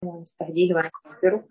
ونستهديه ونستغفره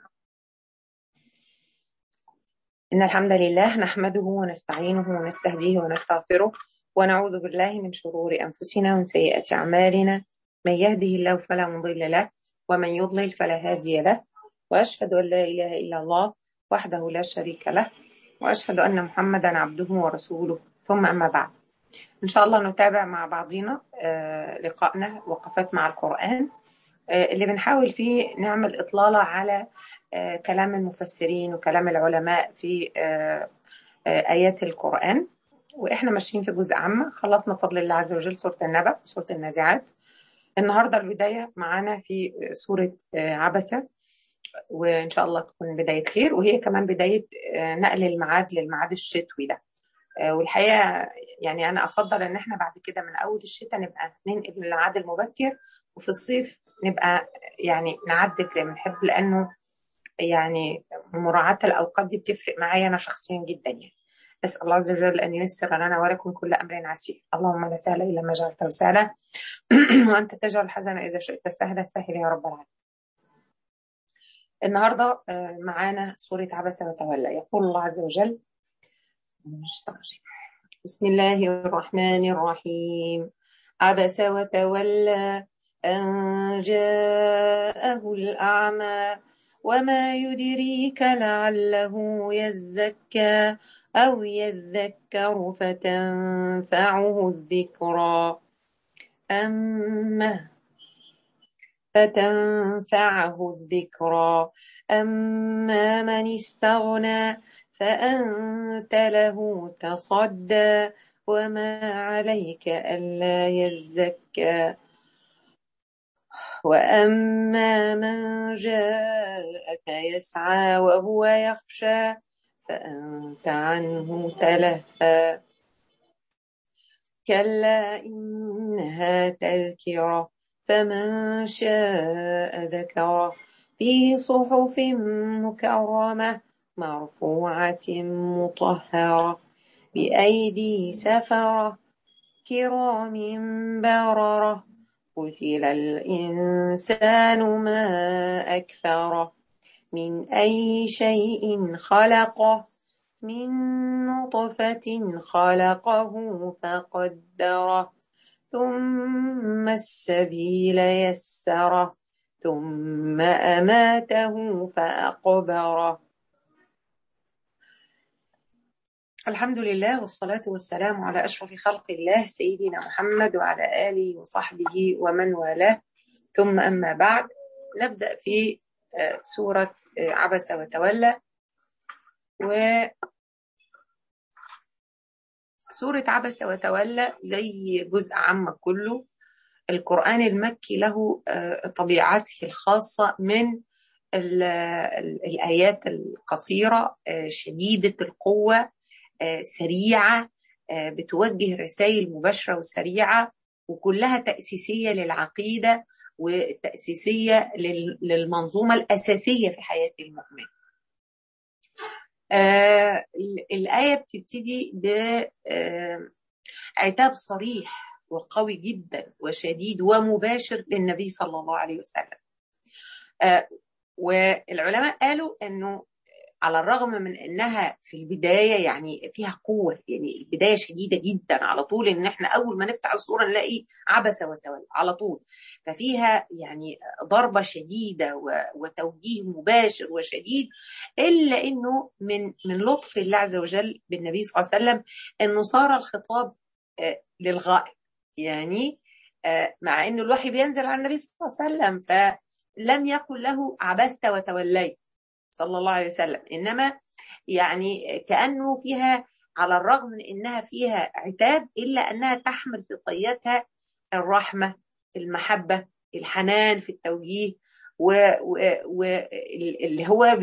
إن الحمد لله نحمده ونستعينه ونستهديه ونستغفره ونعوذ بالله من شرور أنفسنا ومن سيئات أعمالنا من يهده الله فلا مضل له ومن يضلل فلا هادي له وأشهد أن لا إله إلا الله وحده لا شريك له وأشهد أن محمدا عبده ورسوله ثم أما بعد إن شاء الله نتابع مع بعضنا لقائنا وقفات مع القرآن اللي بنحاول فيه نعمل إطلالة على كلام المفسرين وكلام العلماء في آيات القرآن وإحنا ماشيين في جزء عامة خلصنا بفضل الله عز وجل سورة النبأ وسورة النازعات النهاردة البداية معانا في سورة عبسة وإن شاء الله تكون بداية خير وهي كمان بداية نقل الميعاد للميعاد الشتوي ده والحقيقة يعني أنا أفضل إن إحنا بعد كده من أول الشتاء نبقى ننقل للميعاد المبكر وفي الصيف نبقى يعني نعدل زي ما نحب لأنه يعني مراعاة الأوقات دي بتفرق معايا أنا شخصيا جدا يعني أسأل الله عز وجل أن ييسر لنا ولكم كل أمر عسير اللهم لا سهل إلا ما جعلته سهلا وأنت تجعل الحزن إذا شئت سهلا سهل يا رب العالمين النهاردة معانا سورة عبس وتولى يقول الله عز وجل بسم الله الرحمن الرحيم عبس وتولى أن جاءه الأعمى وما يدريك لعله يزكى أو يذكر فتنفعه الذكرى أما فتنفعه الذكرى أما من استغنى فأنت له تصدى وما عليك ألا يزكى وأما من جاءك يسعى وهو يخشى فأنت عنه تلهى كلا إنها تذكرة فمن شاء ذكره في صحف مكرمة مرفوعة مطهرة بأيدي سفرة كرام بررة قتل الإنسان ما أكفره من أي شيء خلقه من نطفة خلقه فقدره ثم السبيل يسره ثم أماته فأقبره الحمد لله والصلاة والسلام على أشرف خلق الله سيدنا محمد وعلى آله وصحبه ومن والاه ثم أما بعد نبدأ في سورة عبس وتولى و سورة عبس وتولى زي جزء عام كله القرآن المكي له طبيعته الخاصة من الآيات القصيرة شديدة القوة سريعة بتوجه رسائل مباشرة وسريعة وكلها تأسيسية للعقيدة وتأسيسية للمنظومة الأساسية في حياة المؤمن آه الآية بتبتدي بعتاب صريح وقوي جدا وشديد ومباشر للنبي صلى الله عليه وسلم آه والعلماء قالوا أنه على الرغم من انها في البدايه يعني فيها قوه يعني البدايه شديده جدا على طول ان احنا اول ما نفتح الصوره نلاقي عبس وتولى على طول ففيها يعني ضربه شديده وتوجيه مباشر وشديد الا انه من من لطف الله عز وجل بالنبي صلى الله عليه وسلم انه صار الخطاب للغائب يعني مع انه الوحي بينزل على النبي صلى الله عليه وسلم فلم يقل له عبست وتوليت صلى الله عليه وسلم انما يعني كانه فيها على الرغم من انها فيها عتاب الا انها تحمل في طياتها الرحمه المحبه الحنان في التوجيه واللي هو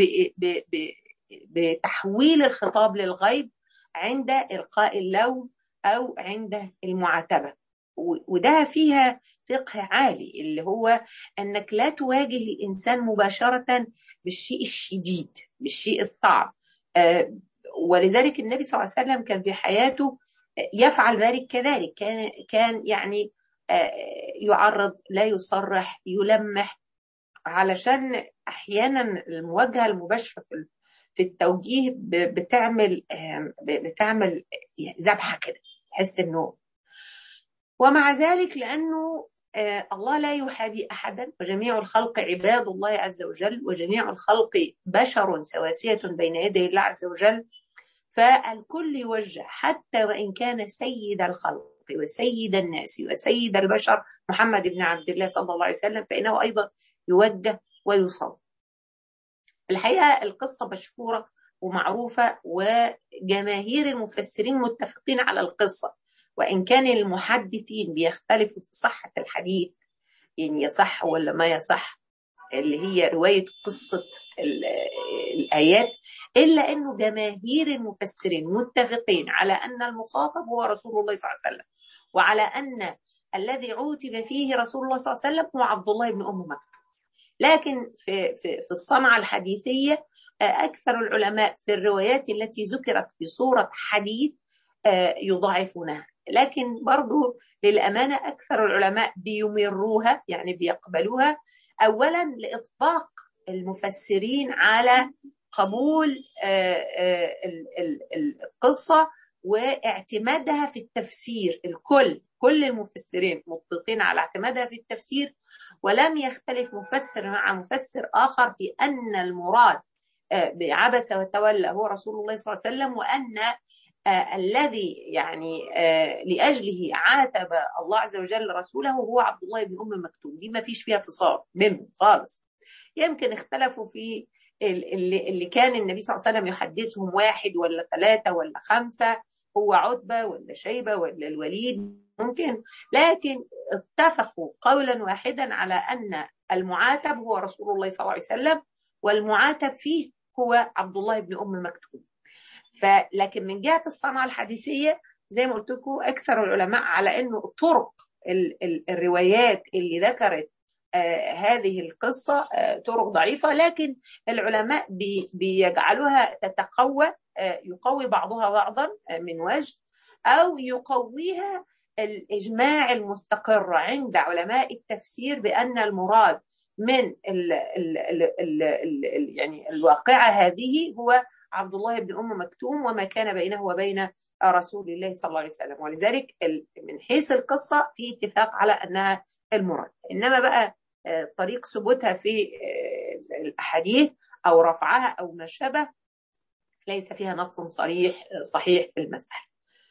بتحويل الخطاب للغيب عند القاء اللوم او عند المعاتبه وده فيها فقه عالي اللي هو انك لا تواجه الانسان مباشره بالشيء الشديد بالشيء الصعب ولذلك النبي صلى الله عليه وسلم كان في حياته يفعل ذلك كذلك كان كان يعني يعرض لا يصرح يلمح علشان احيانا المواجهه المباشره في التوجيه بتعمل بتعمل ذبحه كده تحس انه ومع ذلك لانه الله لا يحابي احدا وجميع الخلق عباد الله عز وجل وجميع الخلق بشر سواسيه بين يدي الله عز وجل فالكل يوجه حتى وان كان سيد الخلق وسيد الناس وسيد البشر محمد بن عبد الله صلى الله عليه وسلم فانه ايضا يوجه ويصاب. الحقيقه القصه مشهوره ومعروفه وجماهير المفسرين متفقين على القصه وان كان المحدثين بيختلفوا في صحه الحديث يعني يصح ولا ما يصح اللي هي روايه قصه الايات الا انه جماهير المفسرين متفقين على ان المخاطب هو رسول الله صلى الله عليه وسلم وعلى ان الذي عوتب فيه رسول الله صلى الله عليه وسلم هو عبد الله بن ام مكتوم لكن في في في الصنعه الحديثيه اكثر العلماء في الروايات التي ذكرت بصوره حديث يضاعفونها لكن برضو للامانه اكثر العلماء بيمروها يعني بيقبلوها اولا لاطباق المفسرين على قبول القصه واعتمادها في التفسير الكل كل المفسرين مطبقين على اعتمادها في التفسير ولم يختلف مفسر مع مفسر اخر في ان المراد بعبس وتولى هو رسول الله صلى الله عليه وسلم وان آه الذي يعني آه لاجله عاتب الله عز وجل رسوله هو عبد الله بن ام مكتوم دي ما فيش فيها فصال منهم خالص يمكن اختلفوا في اللي, اللي كان النبي صلى الله عليه وسلم يحدثهم واحد ولا ثلاثه ولا خمسه هو عتبه ولا شيبه ولا الوليد ممكن لكن اتفقوا قولا واحدا على ان المعاتب هو رسول الله صلى الله عليه وسلم والمعاتب فيه هو عبد الله بن ام مكتوم فلكن من جهه الصنعه الحديثيه زي ما قلت لكم اكثر العلماء على انه طرق ال ال الروايات اللي ذكرت آه هذه القصه آه طرق ضعيفه لكن العلماء بي بيجعلوها تتقوى آه يقوي بعضها بعضا من وجه او يقويها الاجماع المستقر عند علماء التفسير بان المراد من ال ال ال ال ال يعني الواقعه هذه هو عبد الله بن ام مكتوم وما كان بينه وبين رسول الله صلى الله عليه وسلم ولذلك من حيث القصه في اتفاق على انها المراد انما بقى طريق ثبوتها في الاحاديث او رفعها او ما شابه ليس فيها نص صريح صحيح في المسألة.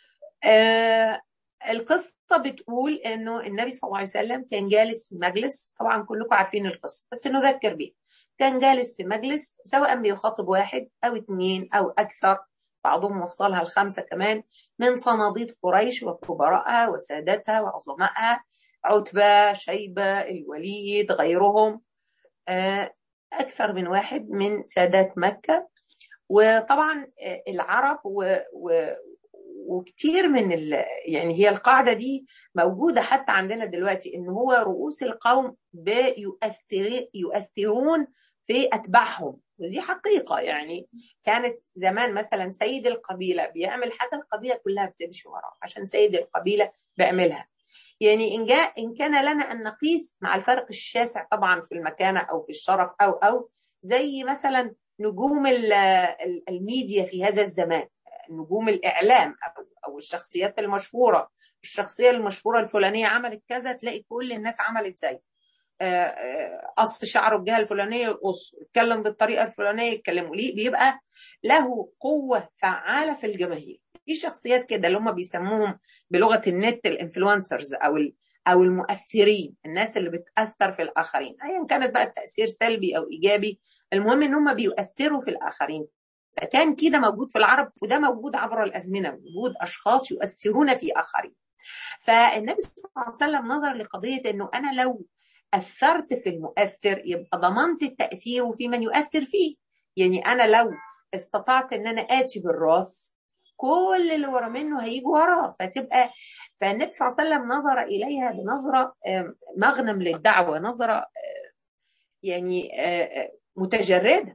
القصة بتقول انه النبي صلى الله عليه وسلم كان جالس في مجلس طبعا كلكم عارفين القصة بس نذكر بيها كان جالس في مجلس سواء بيخاطب واحد او اثنين او اكثر بعضهم وصلها الخمسة كمان من صناديد قريش وكبراءها وسادتها وعظمائها عتبة شيبة الوليد غيرهم أكثر من واحد من سادات مكة وطبعا العرب و, و وكتير من ال... يعني هي القاعدة دي موجودة حتى عندنا دلوقتي إن هو رؤوس القوم بيؤثر يؤثرون في أتباعهم ودي حقيقة يعني كانت زمان مثلا سيد القبيلة بيعمل حاجة القبيلة كلها بتمشي وراه عشان سيد القبيلة بيعملها يعني إن جاء إن كان لنا أن نقيس مع الفرق الشاسع طبعا في المكانة أو في الشرف أو أو زي مثلا نجوم الميديا في هذا الزمان نجوم الإعلام أو, أو الشخصيات المشهورة الشخصية المشهورة الفلانية عملت كذا تلاقي كل الناس عملت زي قص شعره الجهة الفلانية يقص يتكلم بالطريقة الفلانية يتكلموا ليه بيبقى له قوة فعالة في الجماهير في شخصيات كده اللي هم بيسموهم بلغة النت الانفلونسرز أو أو المؤثرين الناس اللي بتأثر في الآخرين أيا كانت بقى التأثير سلبي أو إيجابي المهم إن هم بيؤثروا في الآخرين فكان كده موجود في العرب وده موجود عبر الأزمنة وجود أشخاص يؤثرون في آخرين فالنبي صلى الله عليه وسلم نظر لقضية إنه أنا لو أثرت في المؤثر يبقى ضمنت التأثير في من يؤثر فيه يعني أنا لو استطعت إن أنا آتي بالراس كل اللي ورا منه هيجوا وراه فتبقى فالنبي صلى الله عليه وسلم نظر إليها بنظرة مغنم للدعوة نظرة يعني متجردة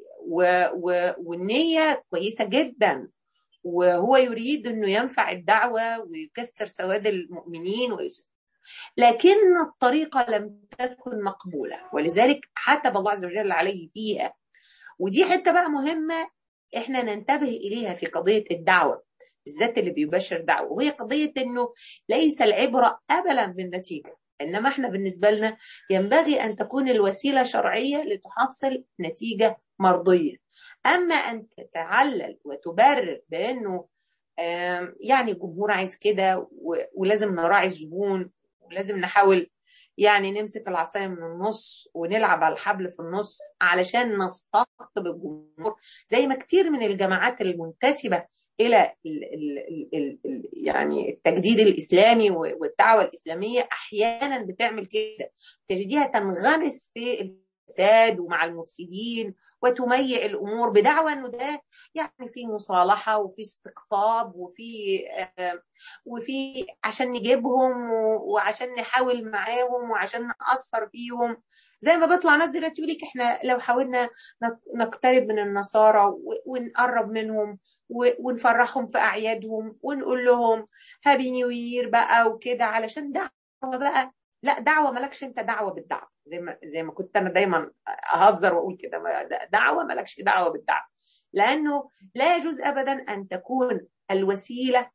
والنية كويسة جدا وهو يريد انه ينفع الدعوة ويكثر سواد المؤمنين لكن الطريقة لم تكن مقبولة ولذلك عتب الله عز وجل عليه فيها ودي حتة بقى مهمة احنا ننتبه إليها في قضية الدعوة بالذات اللي بيبشر دعوة وهي قضية انه ليس العبرة أبدا بالنتيجة إنما احنا بالنسبة لنا ينبغي أن تكون الوسيلة شرعية لتحصل نتيجة مرضية أما أن تتعلل وتبرر بأنه يعني الجمهور عايز كده ولازم نراعي الزبون ولازم نحاول يعني نمسك العصايه من النص ونلعب على الحبل في النص علشان نستقطب الجمهور زي ما كتير من الجماعات المنتسبه الى ال ال ال ال يعني التجديد الاسلامي والدعوه الاسلاميه احيانا بتعمل كده تجديها تنغمس في الفساد ومع المفسدين وتميع الامور بدعوى انه ده يعني في مصالحه وفي استقطاب وفي آه وفي عشان نجيبهم وعشان نحاول معاهم وعشان ناثر فيهم زي ما بيطلع ناس دلوقتي يقول لك احنا لو حاولنا نقترب من النصارى ونقرب منهم ونفرحهم في اعيادهم ونقول لهم هابي نيو يير بقى وكده علشان دعوه بقى لا دعوه مالكش انت دعوه بالدعوه زي ما زي ما كنت انا دايما اهزر واقول كده دعوه مالكش دعوه بالدعوه لانه لا يجوز ابدا ان تكون الوسيله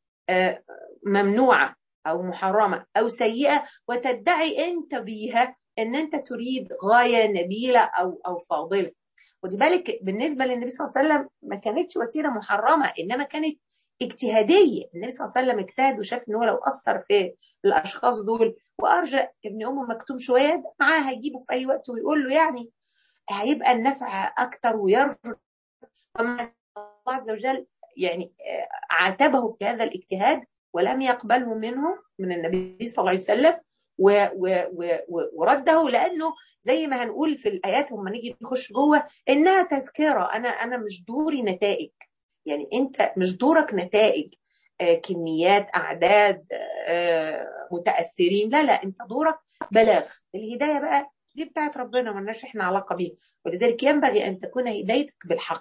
ممنوعه او محرمه او سيئه وتدعي انت بيها ان انت تريد غايه نبيله او او فاضله ودي بالك بالنسبه للنبي صلى الله عليه وسلم ما كانتش وسيله محرمه انما كانت اجتهاديه النبي صلى الله عليه وسلم اجتهد وشاف ان هو لو اثر في الاشخاص دول وارجع ابن ام مكتوم شويه معاه هيجيبه في اي وقت ويقول له يعني هيبقى النفع اكتر ويرجو الله عز وجل يعني عاتبه في هذا الاجتهاد ولم يقبله منه من النبي صلى الله عليه وسلم و و و ورده لانه زي ما هنقول في الايات لما نيجي نخش جوه انها تذكره انا انا مش دوري نتائج يعني انت مش دورك نتائج آه كميات اعداد آه متاثرين لا لا انت دورك بلاغ الهدايه بقى دي بتاعت ربنا مالناش احنا علاقه بيها ولذلك ينبغي ان تكون هدايتك بالحق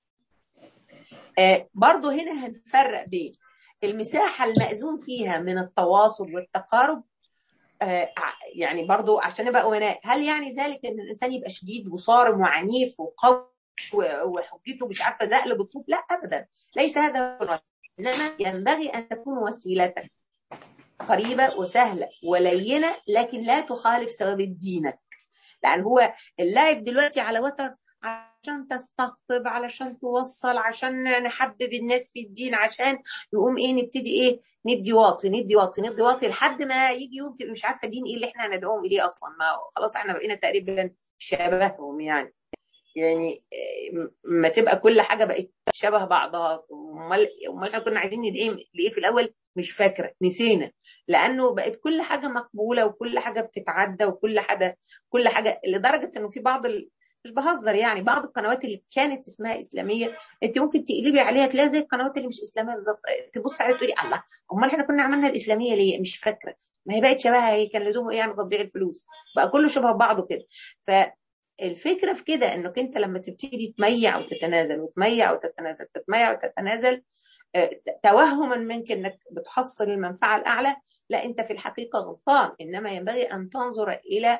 آه برضو هنا هنفرق بين المساحه المأذون فيها من التواصل والتقارب يعني برضو عشان نبقى امناء هل يعني ذلك ان الانسان يبقى شديد وصارم وعنيف وقوي وحجته مش عارفه زقل بالطوب لا ابدا ليس هذا هو انما ينبغي ان تكون وسيلتك قريبه وسهله ولينه لكن لا تخالف ثوابت دينك لان هو اللاعب دلوقتي على وتر عشان تستقطب علشان توصل عشان نحبب الناس في الدين عشان يقوم ايه نبتدي ايه ندي واطي ندي واطي ندي واطي لحد ما يجي يوم تبقى مش عارفه دين ايه اللي احنا هندعوهم اليه اصلا ما خلاص احنا بقينا تقريبا شبههم يعني يعني ما تبقى كل حاجه بقت شبه بعضها امال امال احنا كنا عايزين ندعي لايه في الاول مش فاكره نسينا لانه بقت كل حاجه مقبوله وكل حاجه بتتعدى وكل حاجه كل حاجه لدرجه انه في بعض ال... مش بهزر يعني بعض القنوات اللي كانت اسمها اسلاميه انت ممكن تقلبي عليها تلاقي زي القنوات اللي مش اسلاميه بالظبط تبص عليها تقولي الله امال احنا كنا عملنا الاسلاميه ليه مش فاكره ما هي بقت شبهها هي كان لزومه ايه يعني تضييع الفلوس بقى كله شبه بعضه كده فالفكره في كده انك انت لما تبتدي تميع وتتنازل وتميع وتتنازل تتميع وتتنازل توهما منك انك بتحصل المنفعه الاعلى لا انت في الحقيقه غلطان انما ينبغي ان تنظر الى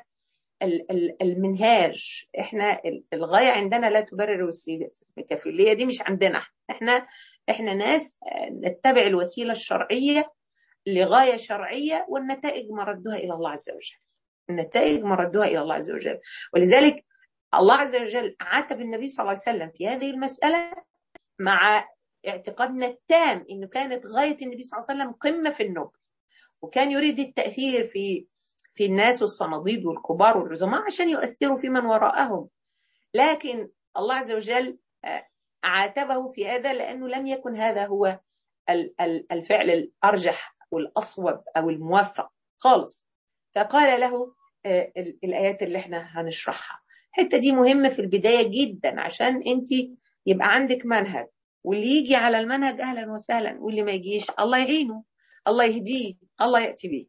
المنهاج احنا الغايه عندنا لا تبرر الوسيله الكفيليه دي مش عندنا احنا احنا ناس نتبع الوسيله الشرعيه لغايه شرعيه والنتائج مردها الى الله عز وجل النتائج مردها الى الله عز وجل ولذلك الله عز وجل عاتب النبي صلى الله عليه وسلم في هذه المساله مع اعتقادنا التام انه كانت غايه النبي صلى الله عليه وسلم قمه في النبل وكان يريد التاثير في في الناس والصناديد والكبار والعظماء عشان يؤثروا في من وراءهم لكن الله عز وجل عاتبه في هذا لأنه لم يكن هذا هو الفعل الأرجح والأصوب أو الموفق خالص فقال له الآيات اللي احنا هنشرحها الحتة دي مهمة في البداية جدا عشان انت يبقى عندك منهج واللي يجي على المنهج أهلا وسهلا واللي ما يجيش الله يعينه الله يهديه الله يأتي به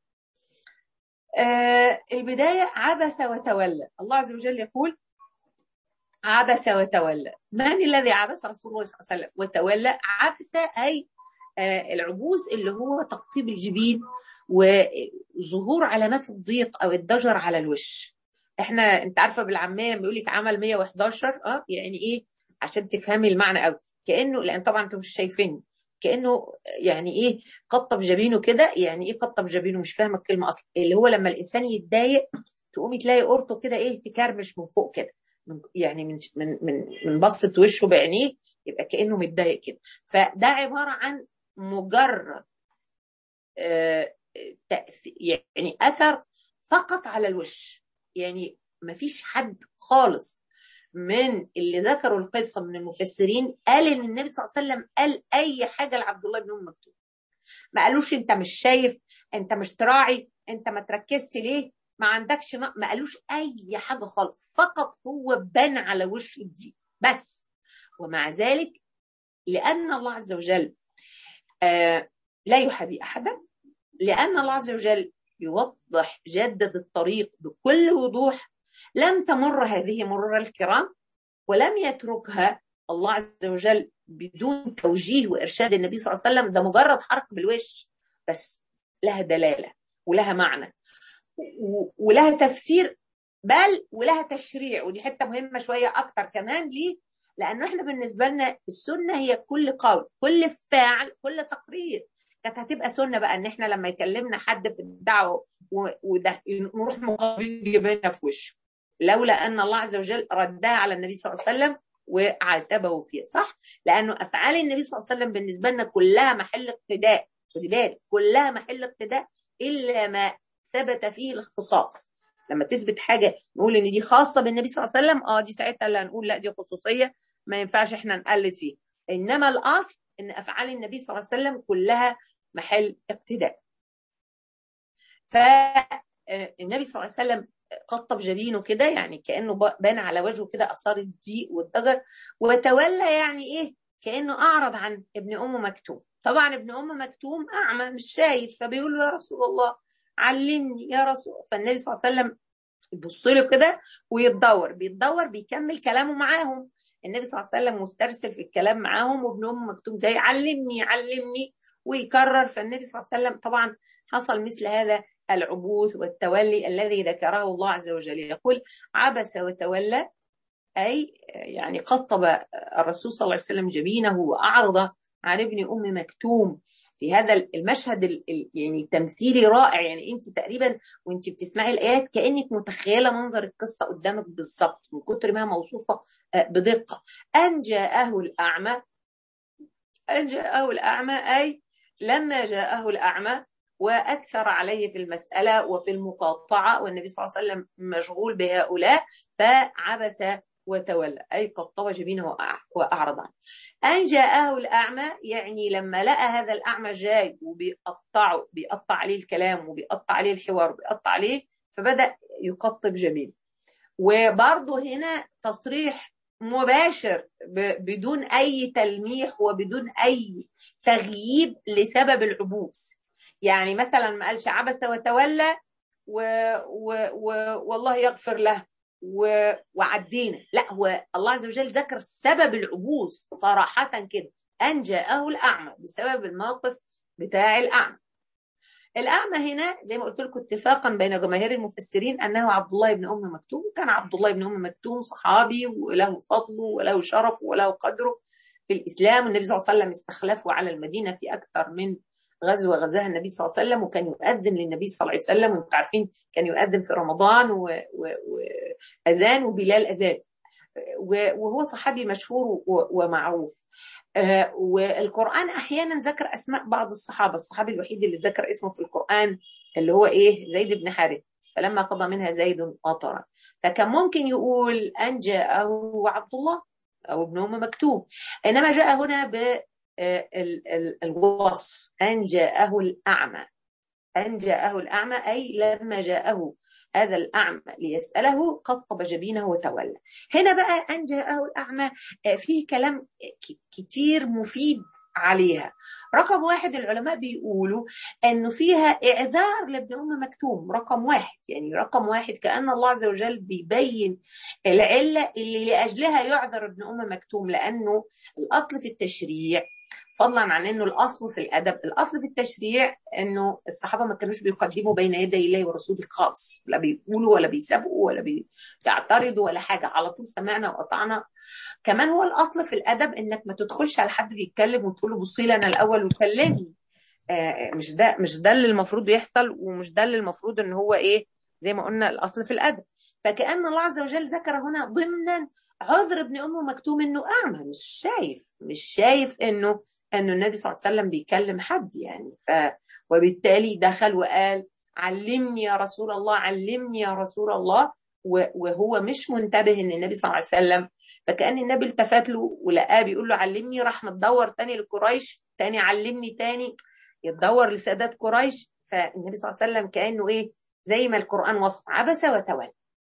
آه البداية عبس وتولى الله عز وجل يقول عبس وتولى من الذي عبس رسول الله صلى الله عليه وسلم وتولى عبس أي العبوس اللي هو تقطيب الجبين وظهور علامات الضيق او الضجر على الوش احنا انت عارفه بالعاميه بيقول لك عمل 111 اه يعني ايه عشان تفهمي المعنى قوي كانه لان طبعا انتوا مش شايفيني كانه يعني ايه قطب جبينه كده يعني ايه قطب جبينه مش فاهمه الكلمه اصلا اللي هو لما الانسان يتضايق تقومي تلاقي قرطه كده ايه تكرمش من فوق كده يعني من من من من بصه وشه بعينيه يبقى كانه متضايق كده فده عباره عن مجرد آه يعني اثر فقط على الوش يعني ما فيش حد خالص من اللي ذكروا القصه من المفسرين قال ان النبي صلى الله عليه وسلم قال اي حاجه لعبد الله بن ام مكتوم ما قالوش انت مش شايف انت مش تراعي انت ما تركزش ليه ما عندكش ما, ما قالوش اي حاجه خالص فقط هو بان على وشه دي بس ومع ذلك لان الله عز وجل آه لا يحابي احدا لان الله عز وجل يوضح جدد الطريق بكل وضوح لم تمر هذه مرور الكرام ولم يتركها الله عز وجل بدون توجيه وارشاد النبي صلى الله عليه وسلم ده مجرد حركه بالوش بس لها دلاله ولها معنى ولها تفسير بل ولها تشريع ودي حته مهمه شويه اكتر كمان ليه؟ لانه احنا بالنسبه لنا السنه هي كل قول كل فاعل كل تقرير كانت هتبقى سنه بقى ان احنا لما يكلمنا حد في الدعوه وده نروح مقابلين جبيننا في وشه لولا ان الله عز وجل ردها على النبي صلى الله عليه وسلم وعاتبه فيها صح؟ لانه افعال النبي صلى الله عليه وسلم بالنسبه لنا كلها محل اقتداء خدي بالك كلها محل اقتداء الا ما ثبت فيه الاختصاص لما تثبت حاجه نقول ان دي خاصه بالنبي صلى الله عليه وسلم اه دي ساعتها اللي هنقول لا دي خصوصيه ما ينفعش احنا نقلد فيه انما الاصل ان افعال النبي صلى الله عليه وسلم كلها محل اقتداء فالنبي صلى الله عليه وسلم قطب جبينه كده يعني كانه بان على وجهه كده اثار الضيق والضجر وتولى يعني ايه كانه اعرض عن ابن ام مكتوم طبعا ابن ام مكتوم اعمى مش شايف فبيقول له يا رسول الله علمني يا رسول فالنبي صلى الله عليه وسلم يبص له كده ويتدور بيتدور بيكمل كلامه معاهم النبي صلى الله عليه وسلم مسترسل في الكلام معاهم وابن ام مكتوم جاي علمني علمني ويكرر فالنبي صلى الله عليه وسلم طبعا حصل مثل هذا العبوث والتولي الذي ذكره الله عز وجل يقول عبس وتولى أي يعني قطب الرسول صلى الله عليه وسلم جبينه وأعرض عن ابن أم مكتوم في هذا المشهد يعني التمثيلي رائع يعني انت تقريبا وانت بتسمعي الايات كانك متخيله منظر القصه قدامك بالظبط من كتر ما موصوفه بدقه ان جاءه الاعمى ان جاءه الاعمى اي لما جاءه الاعمى واكثر عليه في المساله وفي المقاطعه والنبي صلى الله عليه وسلم مشغول بهؤلاء فعبس وتولى أي قطب جبينه وأعرض عنه أن جاءه الأعمى يعني لما لقى هذا الأعمى جاي وبيقطعه بيقطع عليه الكلام وبيقطع عليه الحوار وبيقطع عليه فبدأ يقطب جبينه وبرضه هنا تصريح مباشر بدون أي تلميح وبدون أي تغييب لسبب العبوس يعني مثلا ما قالش عبس وتولى و... و... و... والله يغفر له و... وعدينا لا هو الله عز وجل ذكر سبب العبوس صراحة كده أن جاءه الأعمى بسبب الموقف بتاع الأعمى الأعمى هنا زي ما قلت لكم اتفاقا بين جماهير المفسرين أنه عبد الله بن أم مكتوم كان عبد الله بن أم مكتوم صحابي وله فضله وله شرفه وله قدره في الإسلام والنبي صلى الله عليه وسلم استخلفه على المدينة في أكثر من غزوة غزاها النبي صلى الله عليه وسلم وكان يؤذن للنبي صلى الله عليه وسلم وانتم عارفين كان يؤذن في رمضان وأذان و... وبلال أذان وهو صحابي مشهور ومعروف والقرآن أحيانا ذكر أسماء بعض الصحابة الصحابي الوحيد اللي ذكر اسمه في القرآن اللي هو إيه زيد بن حارث فلما قضى منها زيد مطرا فكان ممكن يقول أن جاءه عبد الله أو ابن أم مكتوم إنما جاء هنا ب الوصف أن جاءه الأعمى أن جاءه الأعمى أي لما جاءه هذا الأعمى ليسأله قطب جبينه وتولى هنا بقى أن جاءه الأعمى فيه كلام كتير مفيد عليها رقم واحد العلماء بيقولوا أنه فيها إعذار لابن أم مكتوم رقم واحد يعني رقم واحد كأن الله عز وجل بيبين العلة اللي لأجلها يعذر ابن أم مكتوم لأنه الأصل في التشريع فضلا عن انه الاصل في الادب الاصل في التشريع انه الصحابه ما كانوش بيقدموا بين يدي الله ورسوله خالص لا بيقولوا ولا بيسابقوا ولا بيعترضوا ولا حاجه على طول سمعنا وقطعنا كمان هو الاصل في الادب انك ما تدخلش على حد بيتكلم وتقول له بصي لي انا الاول وكلمني آه مش ده مش ده اللي المفروض يحصل ومش ده اللي المفروض ان هو ايه زي ما قلنا الاصل في الادب فكان الله عز وجل ذكر هنا ضمنا عذر ابن ام مكتوم انه اعمى مش شايف مش شايف انه انه النبي صلى الله عليه وسلم بيكلم حد يعني ف وبالتالي دخل وقال علمني يا رسول الله علمني يا رسول الله وهو مش منتبه ان النبي صلى الله عليه وسلم فكان النبي التفت له ولقاه بيقول له علمني راح متدور تاني لقريش تاني علمني تاني يتدور لسادات قريش فالنبي صلى الله عليه وسلم كانه ايه زي ما القران وصف عبس وتولى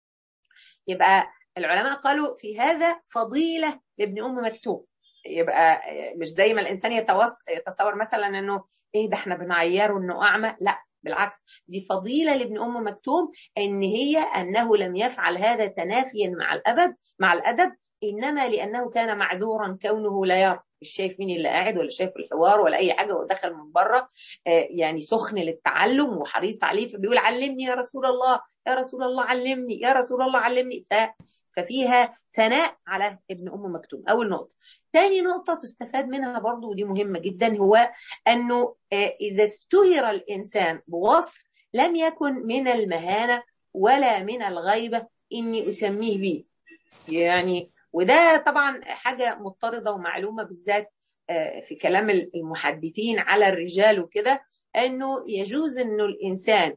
يبقى العلماء قالوا في هذا فضيله لابن ام مكتوم يبقى مش دايما الانسان يتوص... يتصور مثلا انه ايه ده احنا بنعيره انه اعمى لا بالعكس دي فضيله لابن ام مكتوم ان هي انه لم يفعل هذا تنافيا مع الابد مع الادب انما لانه كان معذورا كونه لا يرى مش شايف مين اللي قاعد ولا شايف الحوار ولا اي حاجه ودخل من بره يعني سخن للتعلم وحريص عليه فبيقول علمني يا رسول الله يا رسول الله علمني يا رسول الله علمني ف ففيها ثناء على ابن ام مكتوم اول نقطه ثاني نقطه تستفاد منها برضو ودي مهمه جدا هو انه اذا استهر الانسان بوصف لم يكن من المهانه ولا من الغيبه اني اسميه به يعني وده طبعا حاجه مضطرده ومعلومه بالذات في كلام المحدثين على الرجال وكده انه يجوز انه الانسان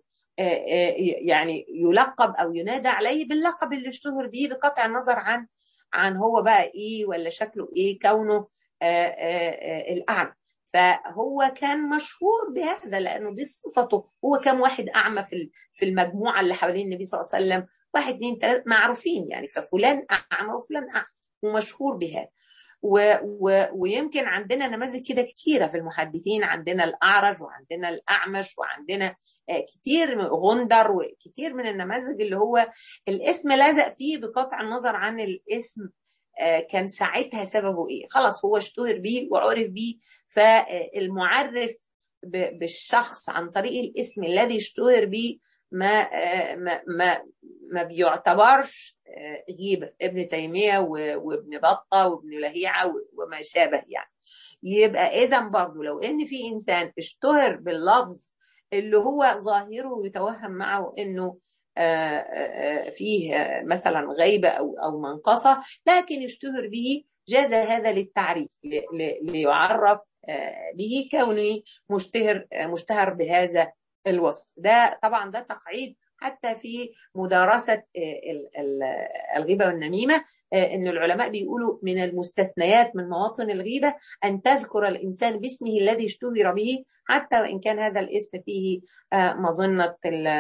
يعني يلقب او ينادى عليه باللقب اللي اشتهر به بقطع النظر عن عن هو بقى ايه ولا شكله ايه كونه الاعمى فهو كان مشهور بهذا لانه دي صفته هو كم واحد اعمى في في المجموعه اللي حوالين النبي صلى الله عليه وسلم واحد اثنين ثلاثه معروفين يعني ففلان اعمى وفلان اعمى ومشهور بهذا و و ويمكن عندنا نماذج كده كتيره في المحدثين عندنا الاعرج وعندنا الاعمش وعندنا كتير غندر وكتير من النماذج اللي هو الاسم لزق فيه بقطع النظر عن الاسم كان ساعتها سببه ايه خلاص هو اشتهر بيه وعرف بيه فالمعرف بالشخص عن طريق الاسم الذي اشتهر بيه ما ما ما, ما بيعتبرش غيبه ابن تيميه وابن بطه وابن لهيعه وما شابه يعني يبقى اذا برضه لو ان في انسان اشتهر باللفظ اللي هو ظاهره يتوهم معه انه فيه مثلا غيبه او او منقصه لكن يشتهر به جاز هذا للتعريف ليعرف به كونه مشتهر مشتهر بهذا الوصف ده طبعا ده تقعيد حتى في مدارسة الغيبة والنميمة أن العلماء بيقولوا من المستثنيات من مواطن الغيبة أن تذكر الإنسان باسمه الذي اشتهر به حتى وإن كان هذا الاسم فيه مظنة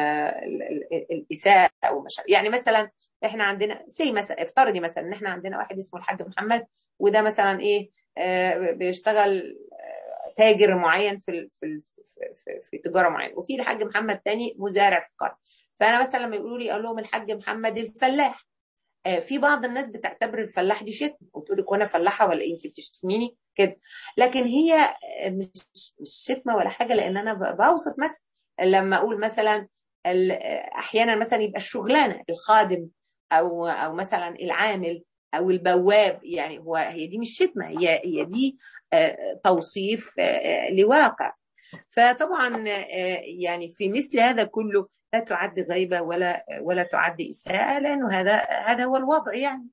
الإساءة أو مشاعر يعني مثلا احنا عندنا سي مثلا افترضي مثلا ان احنا عندنا واحد اسمه الحاج محمد وده مثلا ايه بيشتغل تاجر معين في في في, في تجاره معينه وفي الحاج محمد تاني مزارع في القريه فانا مثلا لما يقولوا لي اقول لهم الحاج محمد الفلاح في بعض الناس بتعتبر الفلاح دي شتم وتقول لك وانا فلاحه ولا انت بتشتميني كده لكن هي مش مش شتمه ولا حاجه لان انا بوصف مثلا لما اقول مثلا احيانا مثلا يبقى الشغلانه الخادم او او مثلا العامل او البواب يعني هو هي دي مش شتمه هي هي دي توصيف لواقع فطبعا يعني في مثل هذا كله لا تعد غيبه ولا ولا تعد اساءه لانه هذا هذا هو الوضع يعني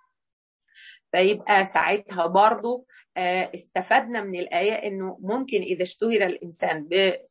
فيبقى ساعتها برضو استفدنا من الآية أنه ممكن إذا اشتهر الإنسان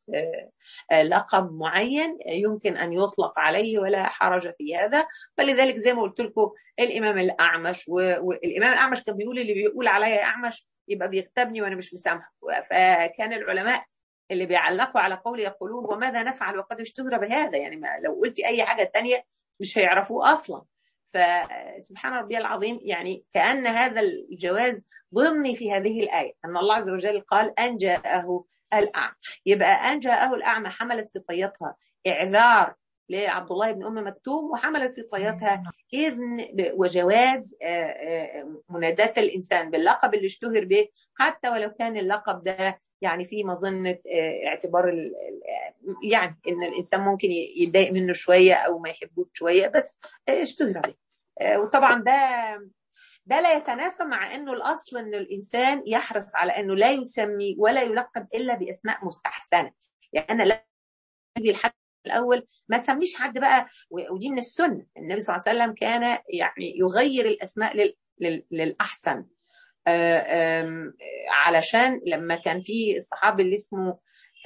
بلقب معين يمكن أن يطلق عليه ولا حرج في هذا فلذلك زي ما قلت لكم الإمام الأعمش والإمام الأعمش كان بيقول اللي بيقول عليا أعمش يبقى بيغتابني وأنا مش مسامحه فكان العلماء اللي بيعلقوا على قولي يقولون وماذا نفعل وقد اشتهر بهذا يعني ما لو قلتي أي حاجة تانية مش هيعرفوه أصلا فسبحان ربي العظيم يعني كأن هذا الجواز ضمني في هذه الآية أن الله عز وجل قال أن جاءه الأعمى يبقى أن جاءه الأعمى حملت في طيتها إعذار لعبد الله بن ام مكتوم وحملت في طياتها اذن وجواز مناداه الانسان باللقب اللي اشتهر به حتى ولو كان اللقب ده يعني في مظنه اعتبار يعني ان الانسان ممكن يتضايق منه شويه او ما يحبوش شويه بس اشتهر عليه وطبعا ده ده لا يتنافى مع انه الاصل انه الانسان يحرص على انه لا يسمي ولا يلقب الا باسماء مستحسنه يعني انا لا الحد الاول ما سميش حد بقى ودي من السنه النبي صلى الله عليه وسلم كان يعني يغير الاسماء لل للاحسن علشان لما كان في الصحابي اللي اسمه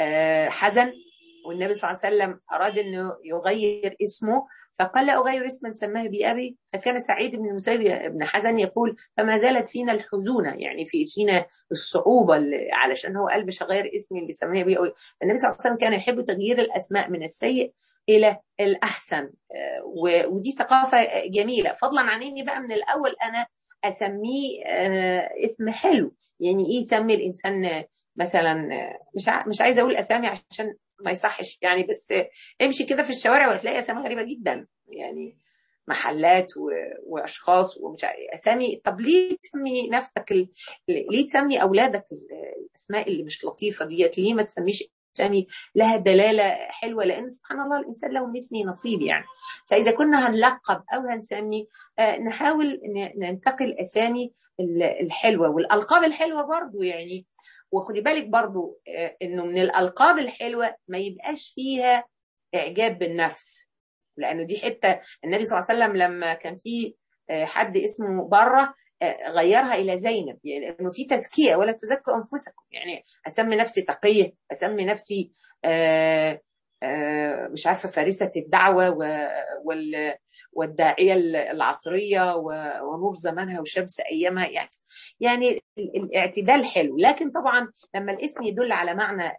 حزن والنبي صلى الله عليه وسلم اراد انه يغير اسمه فقال لا أغير اسما سماه بأبي فكان سعيد بن المسيب بن حزن يقول فما زالت فينا الحزونة يعني في فينا الصعوبة علشان هو قال مش هغير اسمي اللي سماه بيه النبي صلى الله عليه وسلم كان يحب تغيير الأسماء من السيء إلى الأحسن ودي ثقافة جميلة فضلا عن إني بقى من الأول أنا أسميه اسم حلو يعني إيه يسمي الإنسان مثلا مش مش عايزه اقول اسامي عشان ما يصحش يعني بس امشي كده في الشوارع وهتلاقي اسامي غريبه جدا يعني محلات و... واشخاص ومش اسامي طب ليه تسمي نفسك ال... ليه تسمي اولادك الاسماء اللي مش لطيفه ديت ليه ما تسميش اسامي لها دلاله حلوه لان سبحان الله الانسان له اسمي نصيب يعني فاذا كنا هنلقب او هنسمي نحاول ننتقي الاسامي الحلوه والالقاب الحلوه برضو يعني وخدي بالك برضو انه من الالقاب الحلوه ما يبقاش فيها اعجاب بالنفس لانه دي حته النبي صلى الله عليه وسلم لما كان في حد اسمه بره غيرها الى زينب يعني لانه في تزكيه ولا تزكوا انفسكم يعني اسمي نفسي تقيه اسمي نفسي آآ آآ مش عارفه فارسه الدعوه وال والداعيه العصريه ونور زمانها وشمس ايامها يعني يعني الاعتدال حلو لكن طبعا لما الاسم يدل على معنى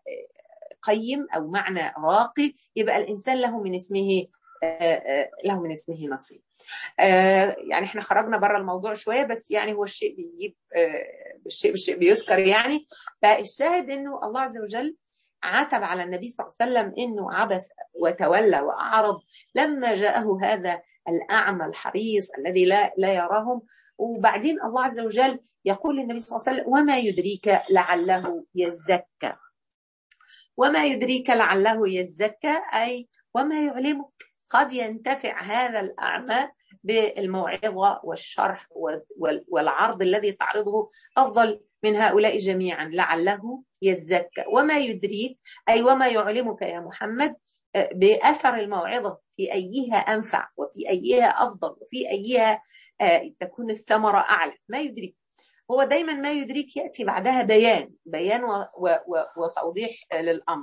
قيم او معنى راقي يبقى الانسان له من اسمه له من اسمه نصيب يعني احنا خرجنا بره الموضوع شويه بس يعني هو الشيء بيجيب الشيء بالشيء بيذكر يعني فالشاهد انه الله عز وجل عتب على النبي صلى الله عليه وسلم انه عبس وتولى واعرض لما جاءه هذا الاعمى الحريص الذي لا لا يراهم وبعدين الله عز وجل يقول للنبي صلى الله عليه وسلم وما يدريك لعله يزكى وما يدريك لعله يزكى اي وما يعلمك قد ينتفع هذا الاعمى بالموعظه والشرح والعرض الذي تعرضه افضل من هؤلاء جميعا لعله يزكى وما يدريك أي وما يعلمك يا محمد بأثر الموعظة في أيها أنفع وفي أيها أفضل وفي أيها تكون الثمرة أعلى ما يدريك هو دايما ما يدريك يأتي بعدها بيان بيان وتوضيح للأمر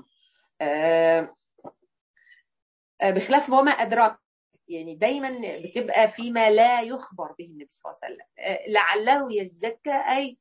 بخلاف وما أدراك يعني دايما بتبقى فيما لا يخبر به النبي صلى الله عليه وسلم لعله يزكى أي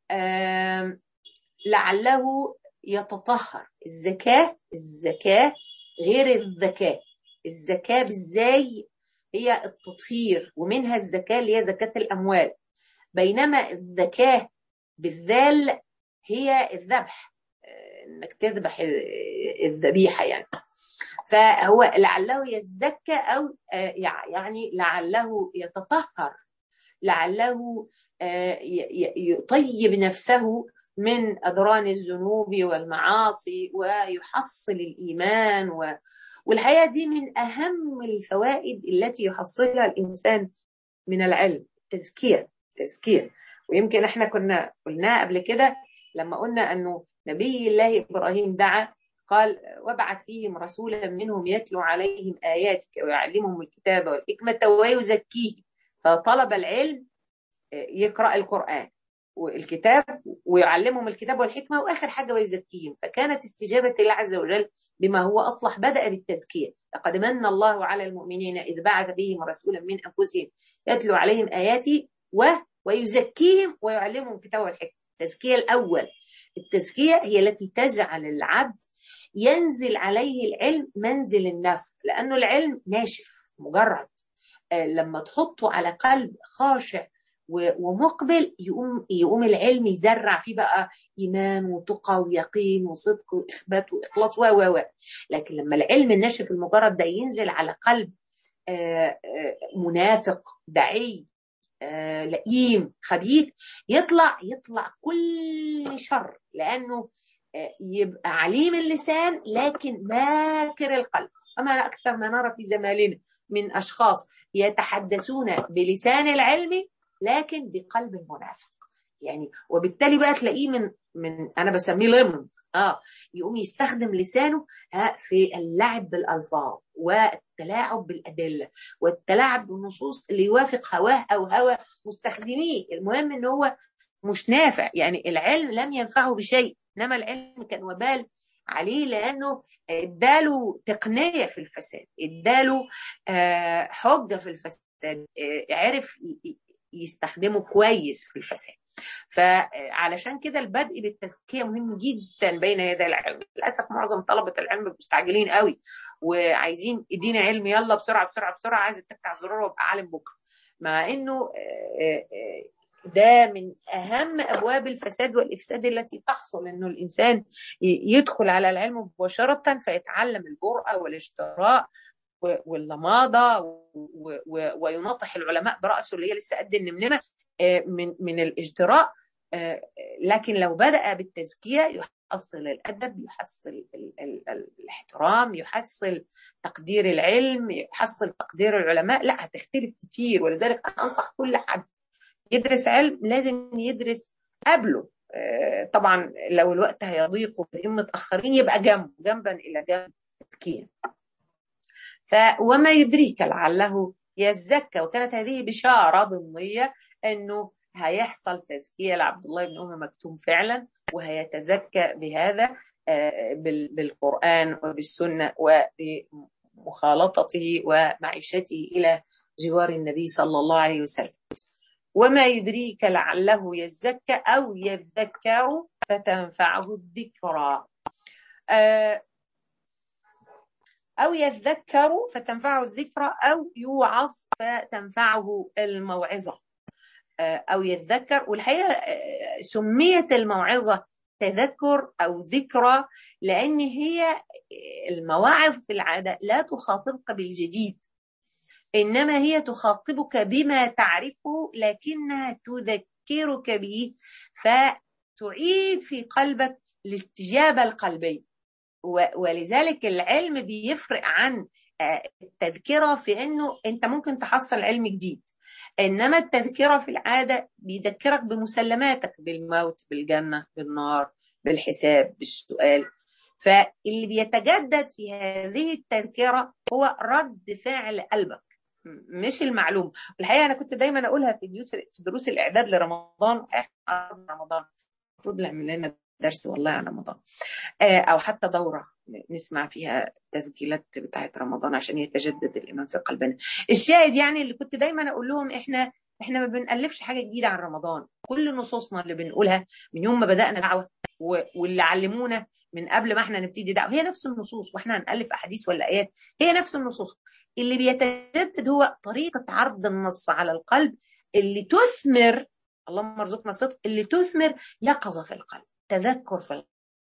لعله يتطهر الزكاة الزكاة غير الذكاء الزكاة بالزاي هي التطهير ومنها الزكاة اللي هي زكاة الأموال بينما الزكاة بالذال هي الذبح انك تذبح الذبيحة يعني فهو لعله يزكى أو يعني لعله يتطهر لعله يطيب نفسه من أدران الذنوب والمعاصي ويحصل الإيمان و... والحقيقة دي من أهم الفوائد التي يحصلها الإنسان من العلم تزكية تزكية ويمكن احنا كنا قلناها قبل كده لما قلنا أنه نبي الله إبراهيم دعا قال وابعث فيهم رسولا منهم يتلو عليهم آياتك ويعلمهم الكتاب والحكمة ويزكيهم فطلب العلم يقرأ القرآن والكتاب ويعلمهم الكتاب والحكمة وآخر حاجة ويزكيهم فكانت استجابة الله عز وجل بما هو أصلح بدأ بالتزكية لقد من الله على المؤمنين إذ بعث بهم رسولا من أنفسهم يتلو عليهم آياتي و ويزكيهم ويعلمهم الكتاب والحكمة التزكية الأول التزكية هي التي تجعل العبد ينزل عليه العلم منزل النفع لأنه العلم ناشف مجرد لما تحطه على قلب خاشع ومقبل يقوم يقوم العلم يزرع فيه بقى ايمان وتقى ويقين وصدق واخبات واخلاص و و لكن لما العلم الناشف المجرد ده ينزل على قلب منافق دعي لئيم خبيث يطلع يطلع كل شر لانه يبقى عليم اللسان لكن ماكر القلب اما اكثر ما نرى في زماننا من اشخاص يتحدثون بلسان العلم لكن بقلب المنافق يعني وبالتالي بقى تلاقيه من من انا بسميه لمض اه يقوم يستخدم لسانه في اللعب بالالفاظ والتلاعب بالادله والتلاعب بالنصوص اللي يوافق هواه او هوى مستخدميه المهم ان هو مش نافع يعني العلم لم ينفعه بشيء انما العلم كان وبال عليه لانه اداله تقنيه في الفساد اداله حجه في الفساد عرف يستخدمه كويس في الفساد فعلشان كده البدء بالتزكيه مهم جدا بين يدي العلم للاسف معظم طلبه العلم مستعجلين قوي وعايزين ادينا علم يلا بسرعه بسرعه بسرعه عايز اتك على الزرار وابقى عالم بكره مع انه ده من اهم ابواب الفساد والافساد التي تحصل انه الانسان يدخل على العلم مباشره فيتعلم الجرأه والاشتراء واللماضه ويناطح العلماء براسه اللي هي لسه قد النمنمه من من الاجتراء لكن لو بدا بالتزكيه يحصل الادب يحصل ال ال ال الاحترام يحصل تقدير العلم يحصل تقدير العلماء لا هتختلف كتير ولذلك انا انصح كل حد يدرس علم لازم يدرس قبله طبعا لو الوقت هيضيق وبهم متاخرين يبقى جنبه جنبا الى جنب تزكيه ف وما يدريك لعله يزكى وكانت هذه بشاره ضمنيه انه هيحصل تزكيه لعبد الله بن ام مكتوم فعلا وهيتزكى بهذا بالقران وبالسنه وبمخالطته ومعيشته الى جوار النبي صلى الله عليه وسلم وما يدريك لعله يزكى او يذكر فتنفعه الذكرى أو يذكر فتنفعه الذكرى أو يوعظ فتنفعه الموعظة أو يذكر والحقيقة سميت الموعظة تذكر أو ذكرى لأن هي المواعظ في العادة لا تخاطبك بالجديد إنما هي تخاطبك بما تعرفه لكنها تذكرك به فتعيد في قلبك الاستجابة القلبية ولذلك العلم بيفرق عن التذكرة في انه انت ممكن تحصل علم جديد انما التذكرة في العادة بيذكرك بمسلماتك بالموت بالجنة بالنار بالحساب بالسؤال فاللي بيتجدد في هذه التذكرة هو رد فعل قلبك مش المعلومة والحقيقة أنا كنت دايما أقولها في دروس في دروس الإعداد لرمضان إحنا رمضان المفروض نعمل لنا درس والله عن رمضان او حتى دوره نسمع فيها تسجيلات بتاعه رمضان عشان يتجدد الايمان في قلبنا الشاهد يعني اللي كنت دايما اقول لهم احنا احنا ما بنالفش حاجه جديده عن رمضان كل نصوصنا اللي بنقولها من يوم ما بدانا دعوه واللي علمونا من قبل ما احنا نبتدي دعوه هي نفس النصوص واحنا هنالف احاديث ولا ايات هي نفس النصوص اللي بيتجدد هو طريقه عرض النص على القلب اللي تثمر اللهم ارزقنا الصدق اللي تثمر يقظه في القلب تذكر في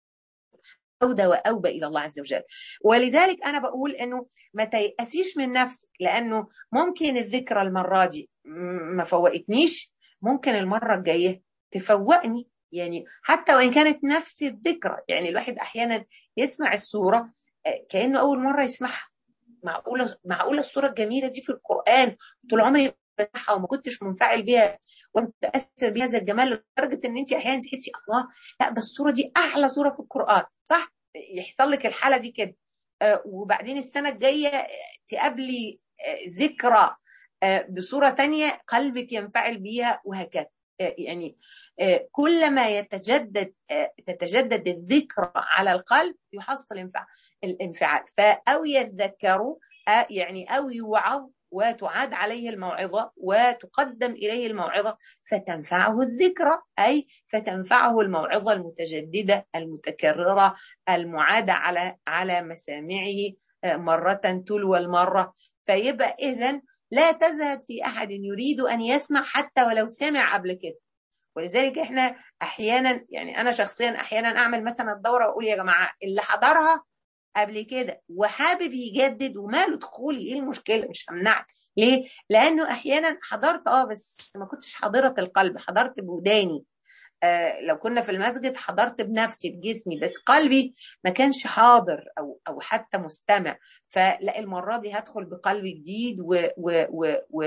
أودى وأوبى إلى الله عز وجل ولذلك أنا بقول أنه ما تيأسيش من نفسك لأنه ممكن الذكرى المرة دي ما فوقتنيش ممكن المرة الجاية تفوقني يعني حتى وإن كانت نفس الذكرى يعني الواحد أحيانا يسمع السورة كأنه أول مرة يسمعها معقولة معقولة الصورة الجميلة دي في القرآن طول عمري بسمعها وما كنتش منفعل بيها ومتاثر بهذا الجمال لدرجه ان انت احيانا تحسي الله لا ده الصوره دي احلى صوره في القران صح يحصل لك الحاله دي كده آه وبعدين السنه الجايه تقابلي آه ذكرى آه بصوره تانية قلبك ينفعل بيها وهكذا يعني كلما يتجدد تتجدد الذكرى على القلب يحصل الانفعال فأو يذكروا يعني أو يوعظ وتعاد عليه الموعظة وتقدم إليه الموعظة فتنفعه الذكرى أي فتنفعه الموعظة المتجددة المتكررة المعادة على على مسامعه مرة تلو المرة فيبقى إذا لا تزهد في احد يريد ان يسمع حتى ولو سمع قبل كده ولذلك احنا احيانا يعني انا شخصيا احيانا اعمل مثلا الدوره واقول يا جماعه اللي حضرها قبل كده وحابب يجدد وماله دخولي ايه المشكله مش همنعك ليه؟ لانه احيانا حضرت اه بس ما كنتش حاضره القلب حضرت بوداني آه لو كنا في المسجد حضرت بنفسي بجسمي بس قلبي ما كانش حاضر او او حتى مستمع فلا المره دي هدخل بقلب جديد و و و و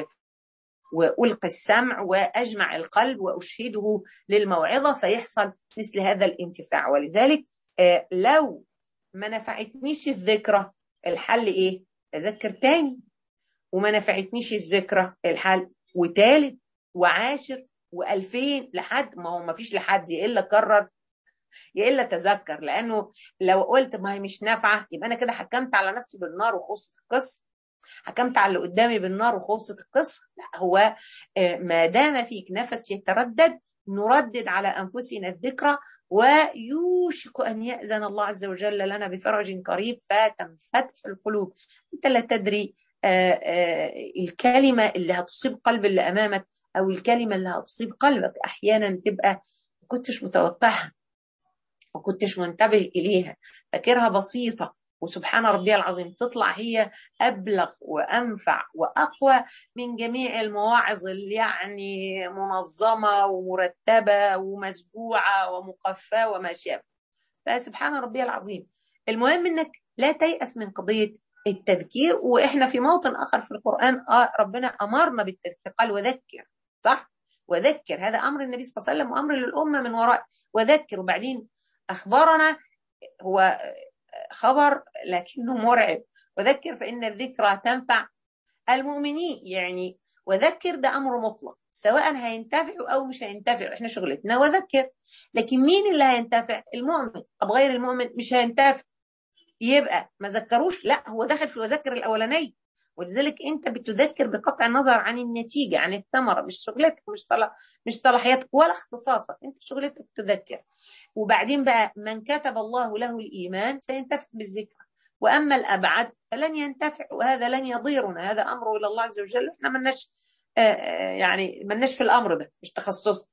والقي السمع واجمع القلب واشهده للموعظه فيحصل مثل هذا الانتفاع ولذلك آه لو ما نفعتنيش الذكرى الحل ايه؟ اذكر تاني وما نفعتنيش الذكرى الحل وتالت وعاشر وألفين لحد ما هو ما فيش لحد يا إلا كرر يا إلا تذكر لأنه لو قلت ما هي مش نافعة يبقى أنا كده حكمت على نفسي بالنار وخلصت القصة حكمت على اللي قدامي بالنار وخلصت القصة لا هو ما دام فيك نفس يتردد نردد على أنفسنا الذكرى ويوشك أن يأذن الله عز وجل لنا بفرج قريب فتنفتح القلوب أنت لا تدري آآ آآ الكلمة اللي هتصيب قلب اللي أمامك أو الكلمة اللي هتصيب قلبك أحيانا تبقى ما كنتش متوقعها ما كنتش منتبه إليها فاكرها بسيطة وسبحان ربي العظيم تطلع هي أبلغ وأنفع وأقوى من جميع المواعظ اللي يعني منظمة ومرتبة ومسبوعة ومقفاة وما شابه فسبحان ربي العظيم المهم أنك لا تيأس من قضية التذكير واحنا في موطن اخر في القران آه ربنا امرنا بالتذكير قال وذكر صح وذكر هذا امر النبي صلى الله عليه وسلم وامر للامه من وراء وذكر وبعدين اخبرنا هو خبر لكنه مرعب وذكر فان الذكرى تنفع المؤمنين يعني وذكر ده امر مطلق سواء هينتفع او مش هينتفع احنا شغلتنا وذكر لكن مين اللي هينتفع المؤمن طب غير المؤمن مش هينتفع يبقى ما ذكروش لا هو دخل في وذكر الاولانيه ولذلك انت بتذكر بقطع النظر عن النتيجه عن الثمره مش شغلتك مش صلاح مش صلاحياتك ولا اختصاصك انت شغلتك تذكر وبعدين بقى من كتب الله له الايمان سينتفع بالذكر واما الابعد فلن ينتفع وهذا لن يضيرنا هذا امره الى الله عز وجل احنا ملناش يعني ملناش في الامر ده مش تخصصنا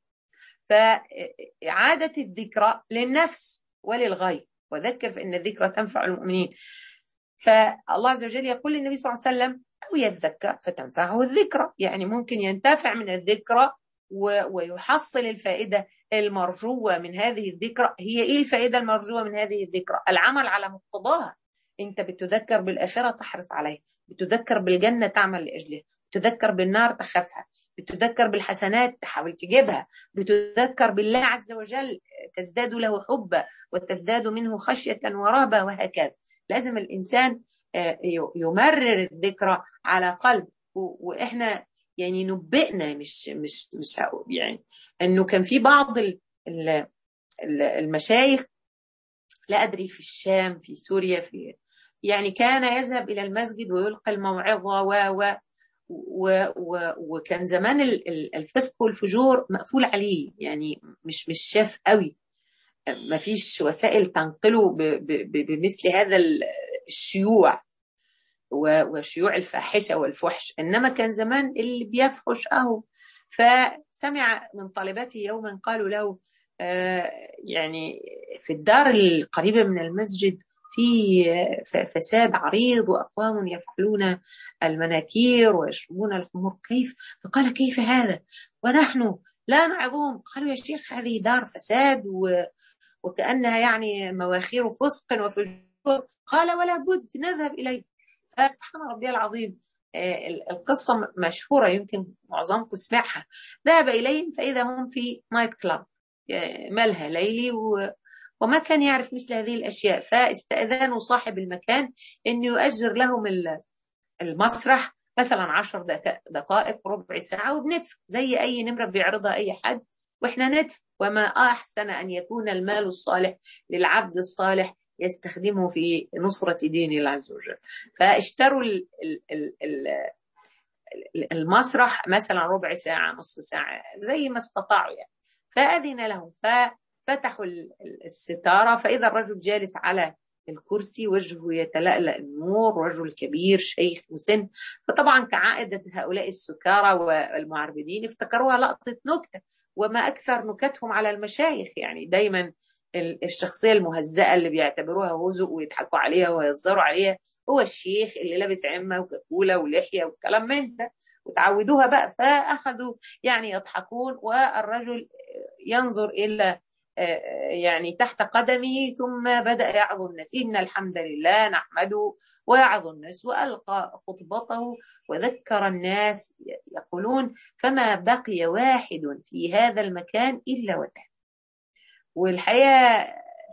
فاعاده الذكرى للنفس وللغير وذكر فإن الذكرى تنفع المؤمنين فالله عز وجل يقول للنبي صلى الله عليه وسلم أو يذكر فتنفعه الذكرى يعني ممكن ينتفع من الذكرى ويحصل الفائدة المرجوة من هذه الذكرى هي إيه الفائدة المرجوة من هذه الذكرى العمل على مقتضاها أنت بتذكر بالآخرة تحرص عليها بتذكر بالجنة تعمل لأجلها بتذكر بالنار تخافها بتذكر بالحسنات تحاول تجيبها بتذكر بالله عز وجل تزداد له حبا وتزداد منه خشية ورهبة وهكذا لازم الإنسان يمرر الذكرى على قلب وإحنا يعني نبئنا مش مش مش هقول يعني انه كان في بعض المشايخ لا ادري في الشام في سوريا في يعني كان يذهب الى المسجد ويلقي الموعظه و و و و وكان زمان الفسق والفجور مقفول عليه يعني مش مش شاف قوي ما فيش وسائل تنقله بمثل هذا الشيوع وشيوع الفاحشة والفحش إنما كان زمان اللي بيفحش أهو فسمع من طالباته يوما قالوا له آه يعني في الدار القريبة من المسجد في فساد عريض وأقوام يفعلون المناكير ويشربون الخمور كيف فقال كيف هذا ونحن لا نعظهم قالوا يا شيخ هذه دار فساد و وكأنها يعني مواخير فسق وفجور قال ولا بد نذهب إليه فسبحان ربي العظيم القصة مشهورة يمكن معظمكم سمعها ذهب إليهم فإذا هم في نايت كلاب ملهى ليلي و... وما كان يعرف مثل هذه الأشياء فاستأذنوا صاحب المكان أن يؤجر لهم المسرح مثلا عشر دقائق ربع ساعة وبندفع زي أي نمرة بيعرضها أي حد وإحنا ندفع وما أحسن أن يكون المال الصالح للعبد الصالح يستخدمه في نصرة دين الله عز وجل فاشتروا المسرح مثلا ربع ساعة نص ساعة زي ما استطاعوا يعني فأذن لهم ففتحوا الستارة فإذا الرجل جالس على الكرسي وجهه يتلألأ النور رجل كبير شيخ مسن فطبعا كعائدة هؤلاء السكارى والمعربدين افتكروها لقطة نكتة وما أكثر نكتهم على المشايخ يعني دايما الشخصية المهزأة اللي بيعتبروها هزء ويضحكوا عليها ويهزروا عليها هو الشيخ اللي لابس عمة وكاكولة ولحية والكلام من ده وتعودوها بقى فأخذوا يعني يضحكون والرجل ينظر إلى يعني تحت قدمه ثم بدأ يعظ الناس إن الحمد لله نحمده ويعظ الناس وألقى خطبته وذكر الناس يقولون فما بقي واحد في هذا المكان إلا وتاب والحقيقة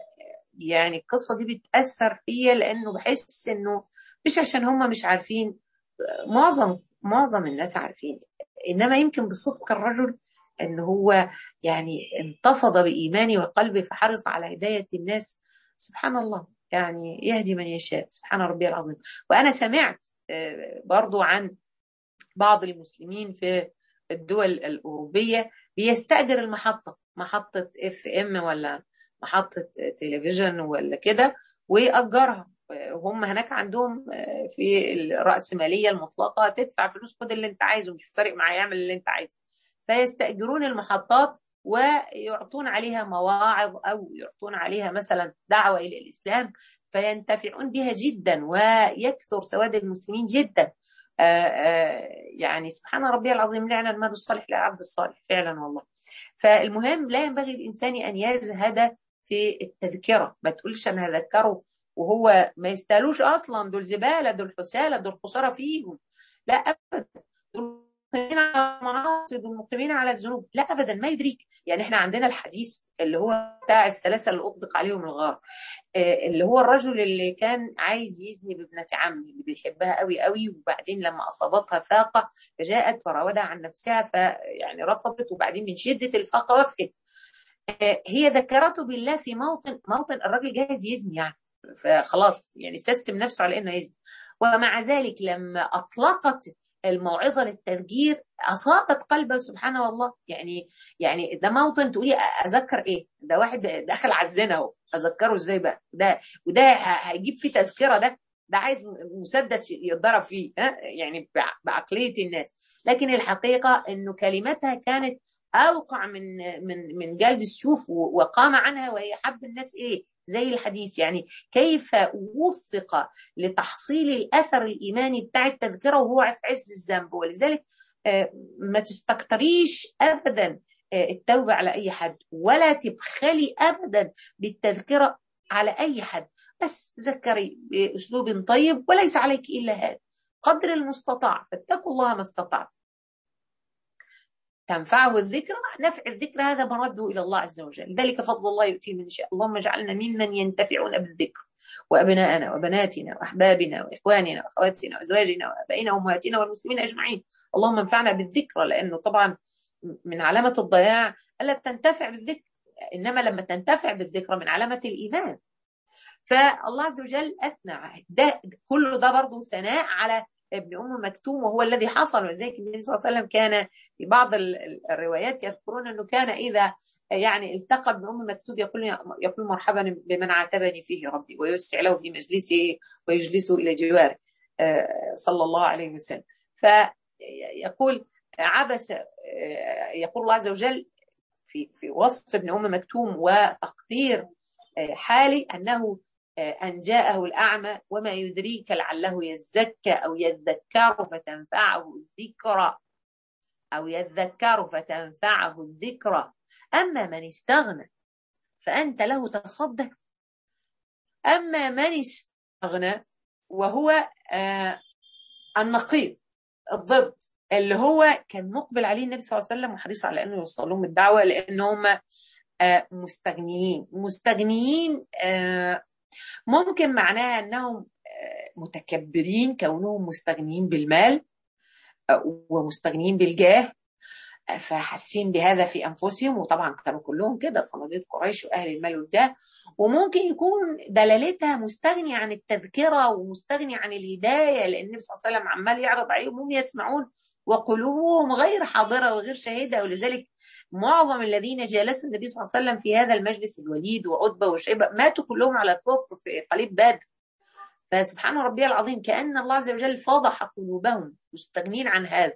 يعني القصة دي بتأثر فيا لأنه بحس إنه مش عشان هم مش عارفين معظم معظم الناس عارفين إنما يمكن بصدق الرجل ان هو يعني انتفض بايمانه وقلبه فحرص على هدايه الناس سبحان الله يعني يهدي من يشاء سبحان ربي العظيم وانا سمعت برضو عن بعض المسلمين في الدول الاوروبيه بيستاجر المحطه محطه اف ام ولا محطه تلفزيون ولا كده ويأجرها وهم هناك عندهم في الرأسمالية المطلقة تدفع فلوس خد اللي انت عايزه مش فارق معاه يعمل اللي انت عايزه فيستأجرون المحطات ويعطون عليها مواعظ أو يعطون عليها مثلا دعوة إلى الإسلام فينتفعون بها جدا ويكثر سواد المسلمين جدا آآ آآ يعني سبحان ربي العظيم لعن المال الصالح للعبد الصالح فعلا والله فالمهم لا ينبغي الإنسان أن يزهد في التذكرة ما تقولش أنا هذكره وهو ما يستاهلوش أصلا دول زبالة دول حسالة دول خسارة فيهم لا أبدا دول المقيمين على المعاصي والمقيمين على الذنوب لا ابدا ما يدريك يعني احنا عندنا الحديث اللي هو بتاع الثلاثه اللي اطبق عليهم الغار اللي هو الرجل اللي كان عايز يزني بابنه عمه اللي بيحبها قوي قوي وبعدين لما اصابتها فاقه فجاءت فراودها عن نفسها فيعني رفضت وبعدين من شده الفاقه وافقت هي ذكرته بالله في موطن موطن الراجل جاهز يزني يعني فخلاص يعني سيستم نفسه على انه يزني ومع ذلك لما اطلقت الموعظه للتذكير اصابت قلبه سبحان الله يعني يعني ده موطن تقولي اذكر ايه ده واحد دخل على الزنا اهو اذكره ازاي بقى ده وده هيجيب فيه تذكره ده ده عايز مسدس يتضرب فيه ها يعني بعقليه الناس لكن الحقيقه انه كلمتها كانت اوقع من من من جلد السيوف وقام عنها وهي حب الناس ايه زي الحديث يعني كيف وفق لتحصيل الاثر الايماني بتاع التذكره وهو في عز الذنب ولذلك ما تستكتريش ابدا التوبه على اي حد ولا تبخلي ابدا بالتذكره على اي حد بس ذكري باسلوب طيب وليس عليك الا هذا قدر المستطاع فاتقوا الله ما استطعت تنفعه الذكرى نفع الذكر هذا مرده إلى الله عز وجل ذلك فضل الله يؤتيه من شاء اللهم اجعلنا ممن ينتفعون بالذكر وأبناءنا وبناتنا وأحبابنا وإخواننا وأخواتنا وأزواجنا وأبائنا وأمهاتنا والمسلمين أجمعين اللهم انفعنا بالذكرى لأنه طبعا من علامة الضياع ألا تنتفع بالذكر إنما لما تنتفع بالذكرى من علامة الإيمان فالله عز وجل أثنى ده كله ده برضه ثناء على ابن ام مكتوم وهو الذي حصل وذلك النبي صلى الله عليه وسلم كان في بعض الروايات يذكرون انه كان اذا يعني التقى ابن ام مكتوم يقول يقول مرحبا بمن عاتبني فيه ربي ويوسع له في مجلسه ويجلسه الى جواره صلى الله عليه وسلم فيقول عبس يقول الله عز وجل في في وصف ابن ام مكتوم وتقرير حالي انه أن جاءه الأعمى وما يدريك لعله يزكى أو يذكر فتنفعه الذكرى أو يذكر فتنفعه الذكرى أما من استغنى فأنت له تصدق أما من استغنى وهو آه النقيض الضد اللي هو كان مقبل عليه النبي صلى الله عليه وسلم وحريص على أنه يوصل لهم الدعوة لأن هم آه مستغنيين مستغنيين آه ممكن معناها انهم متكبرين كونهم مستغنيين بالمال ومستغنيين بالجاه فحاسين بهذا في انفسهم وطبعا كانوا كلهم كده صناديد قريش واهل المال والجاه وممكن يكون دلالتها مستغني عن التذكره ومستغني عن الهدايه لان النبي صلى الله عليه وسلم عمال يعرض عليهم هم يسمعون وقلوبهم غير حاضره وغير شاهده ولذلك معظم الذين جالسوا النبي صلى الله عليه وسلم في هذا المجلس الوليد وعتبه وشيبه ماتوا كلهم على الكفر في قليب بدر فسبحان ربي العظيم كأن الله عز وجل فضح قلوبهم مستغنين عن هذا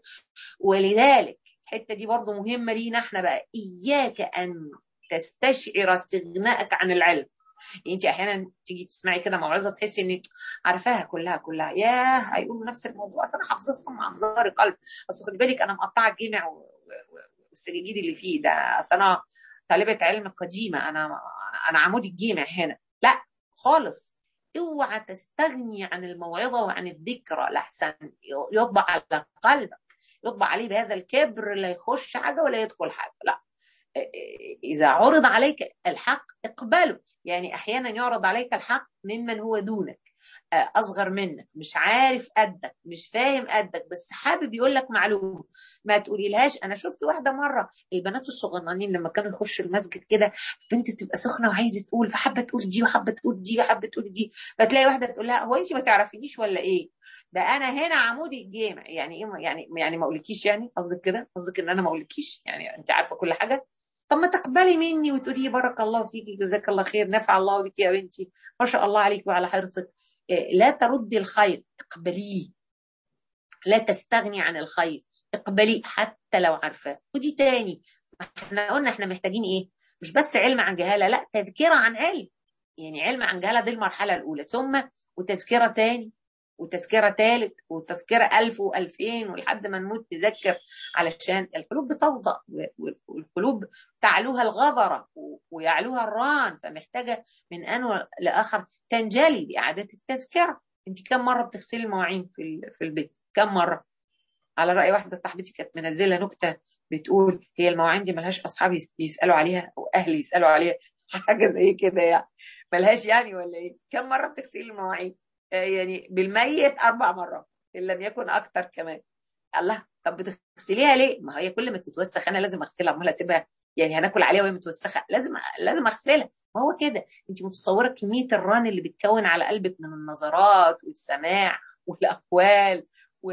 ولذلك الحتة دي برضو مهمة لينا احنا بقى إياك أن تستشعر استغناءك عن العلم يعني انت احيانا تيجي تسمعي كده موعظه تحسي ان عارفاها كلها كلها ياه هيقولوا نفس الموضوع اصل انا حافظهم عن ظهر قلب اصل خدي بالك انا مقطعه الجامع والسجاجيد اللي فيه ده اصل انا طالبه علم قديمه انا انا عمود الجامع هنا لا خالص اوعى تستغني عن الموعظه وعن الذكرى لحسن يطبع على قلبك يطبع عليه بهذا الكبر لا يخش حاجه ولا يدخل حاجه لا اذا عرض عليك الحق اقبله يعني احيانا يعرض عليك الحق ممن هو دونك اصغر منك مش عارف قدك مش فاهم قدك بس حابب يقول لك معلومه ما تقولي لهاش انا شفت واحده مره البنات الصغننين لما كانوا يخشوا المسجد كده البنت بتبقى سخنه وعايزه تقول فحابه تقول دي وحابه تقول دي وحابه تقول دي فتلاقي واحده تقول لها هو انت ما تعرفينيش ولا ايه ده انا هنا عمودي الجامع يعني ايه يعني يعني ما اقولكيش يعني قصدك كده قصدك ان انا ما اقولكيش يعني انت عارفه كل حاجه طب ما تقبلي مني وتقولي بارك الله فيكي جزاك الله خير نفع الله بك يا بنتي ما شاء الله عليك وعلى حرصك لا تردي الخير اقبليه لا تستغني عن الخير اقبليه حتى لو عارفاه ودي تاني احنا قلنا احنا محتاجين ايه مش بس علم عن جهاله لا تذكره عن علم يعني علم عن جهاله دي المرحله الاولى ثم وتذكره تاني وتذكره ثالث وتذكره ألف وألفين ولحد ما نموت نذكر علشان القلوب بتصدأ والقلوب تعلوها الغبرة ويعلوها الران فمحتاجة من أن لآخر تنجلي بإعادة التذكرة أنت كم مرة بتغسلي المواعين في في البيت كم مرة على رأي واحدة صاحبتي كانت منزلة نكتة بتقول هي المواعين دي ملهاش أصحاب يسألوا عليها أو أهل يسألوا عليها حاجة زي كده يعني ملهاش يعني ولا إيه كم مرة بتغسلي المواعين يعني بالميت اربع مرات ان لم يكن اكتر كمان الله طب بتغسليها ليه ما هي كل ما تتوسخ انا لازم اغسلها امال اسيبها يعني هناكل عليها وهي متوسخه لازم لازم اغسلها ما هو كده انت متصوره كميه الران اللي بتكون على قلبك من النظرات والسماع والاقوال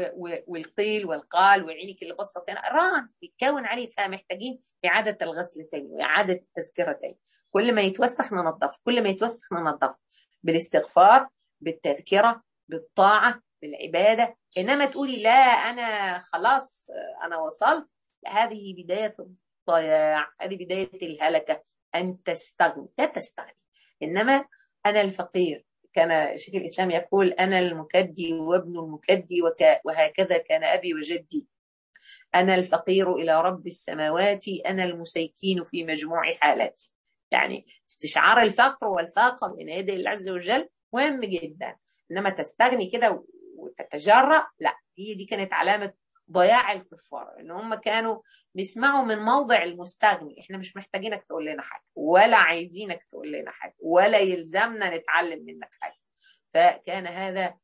والقيل والقال وعينك اللي بصت هنا ران بيتكون عليه فمحتاجين اعاده الغسل تاني واعاده التذكره تاني كل ما يتوسخ ننظف كل ما يتوسخ ننظف بالاستغفار بالتذكرة بالطاعة بالعبادة إنما تقولي لا أنا خلاص أنا وصلت هذه بداية الضياع هذه بداية الهلكة أن تستغني لا تستغني إنما أنا الفقير كان شيخ الإسلام يقول أنا المكدي وابن المكدي وهكذا كان أبي وجدي أنا الفقير إلى رب السماوات أنا المسيكين في مجموع حالاتي يعني استشعار الفقر والفاقة بين يدي الله عز وجل مهم جدا انما تستغني كده وتتجرأ لا هي دي كانت علامه ضياع الكفار ان هم كانوا بيسمعوا من موضع المستغني احنا مش محتاجينك تقول لنا حاجه ولا عايزينك تقول لنا حاجه ولا يلزمنا نتعلم منك حاجه فكان هذا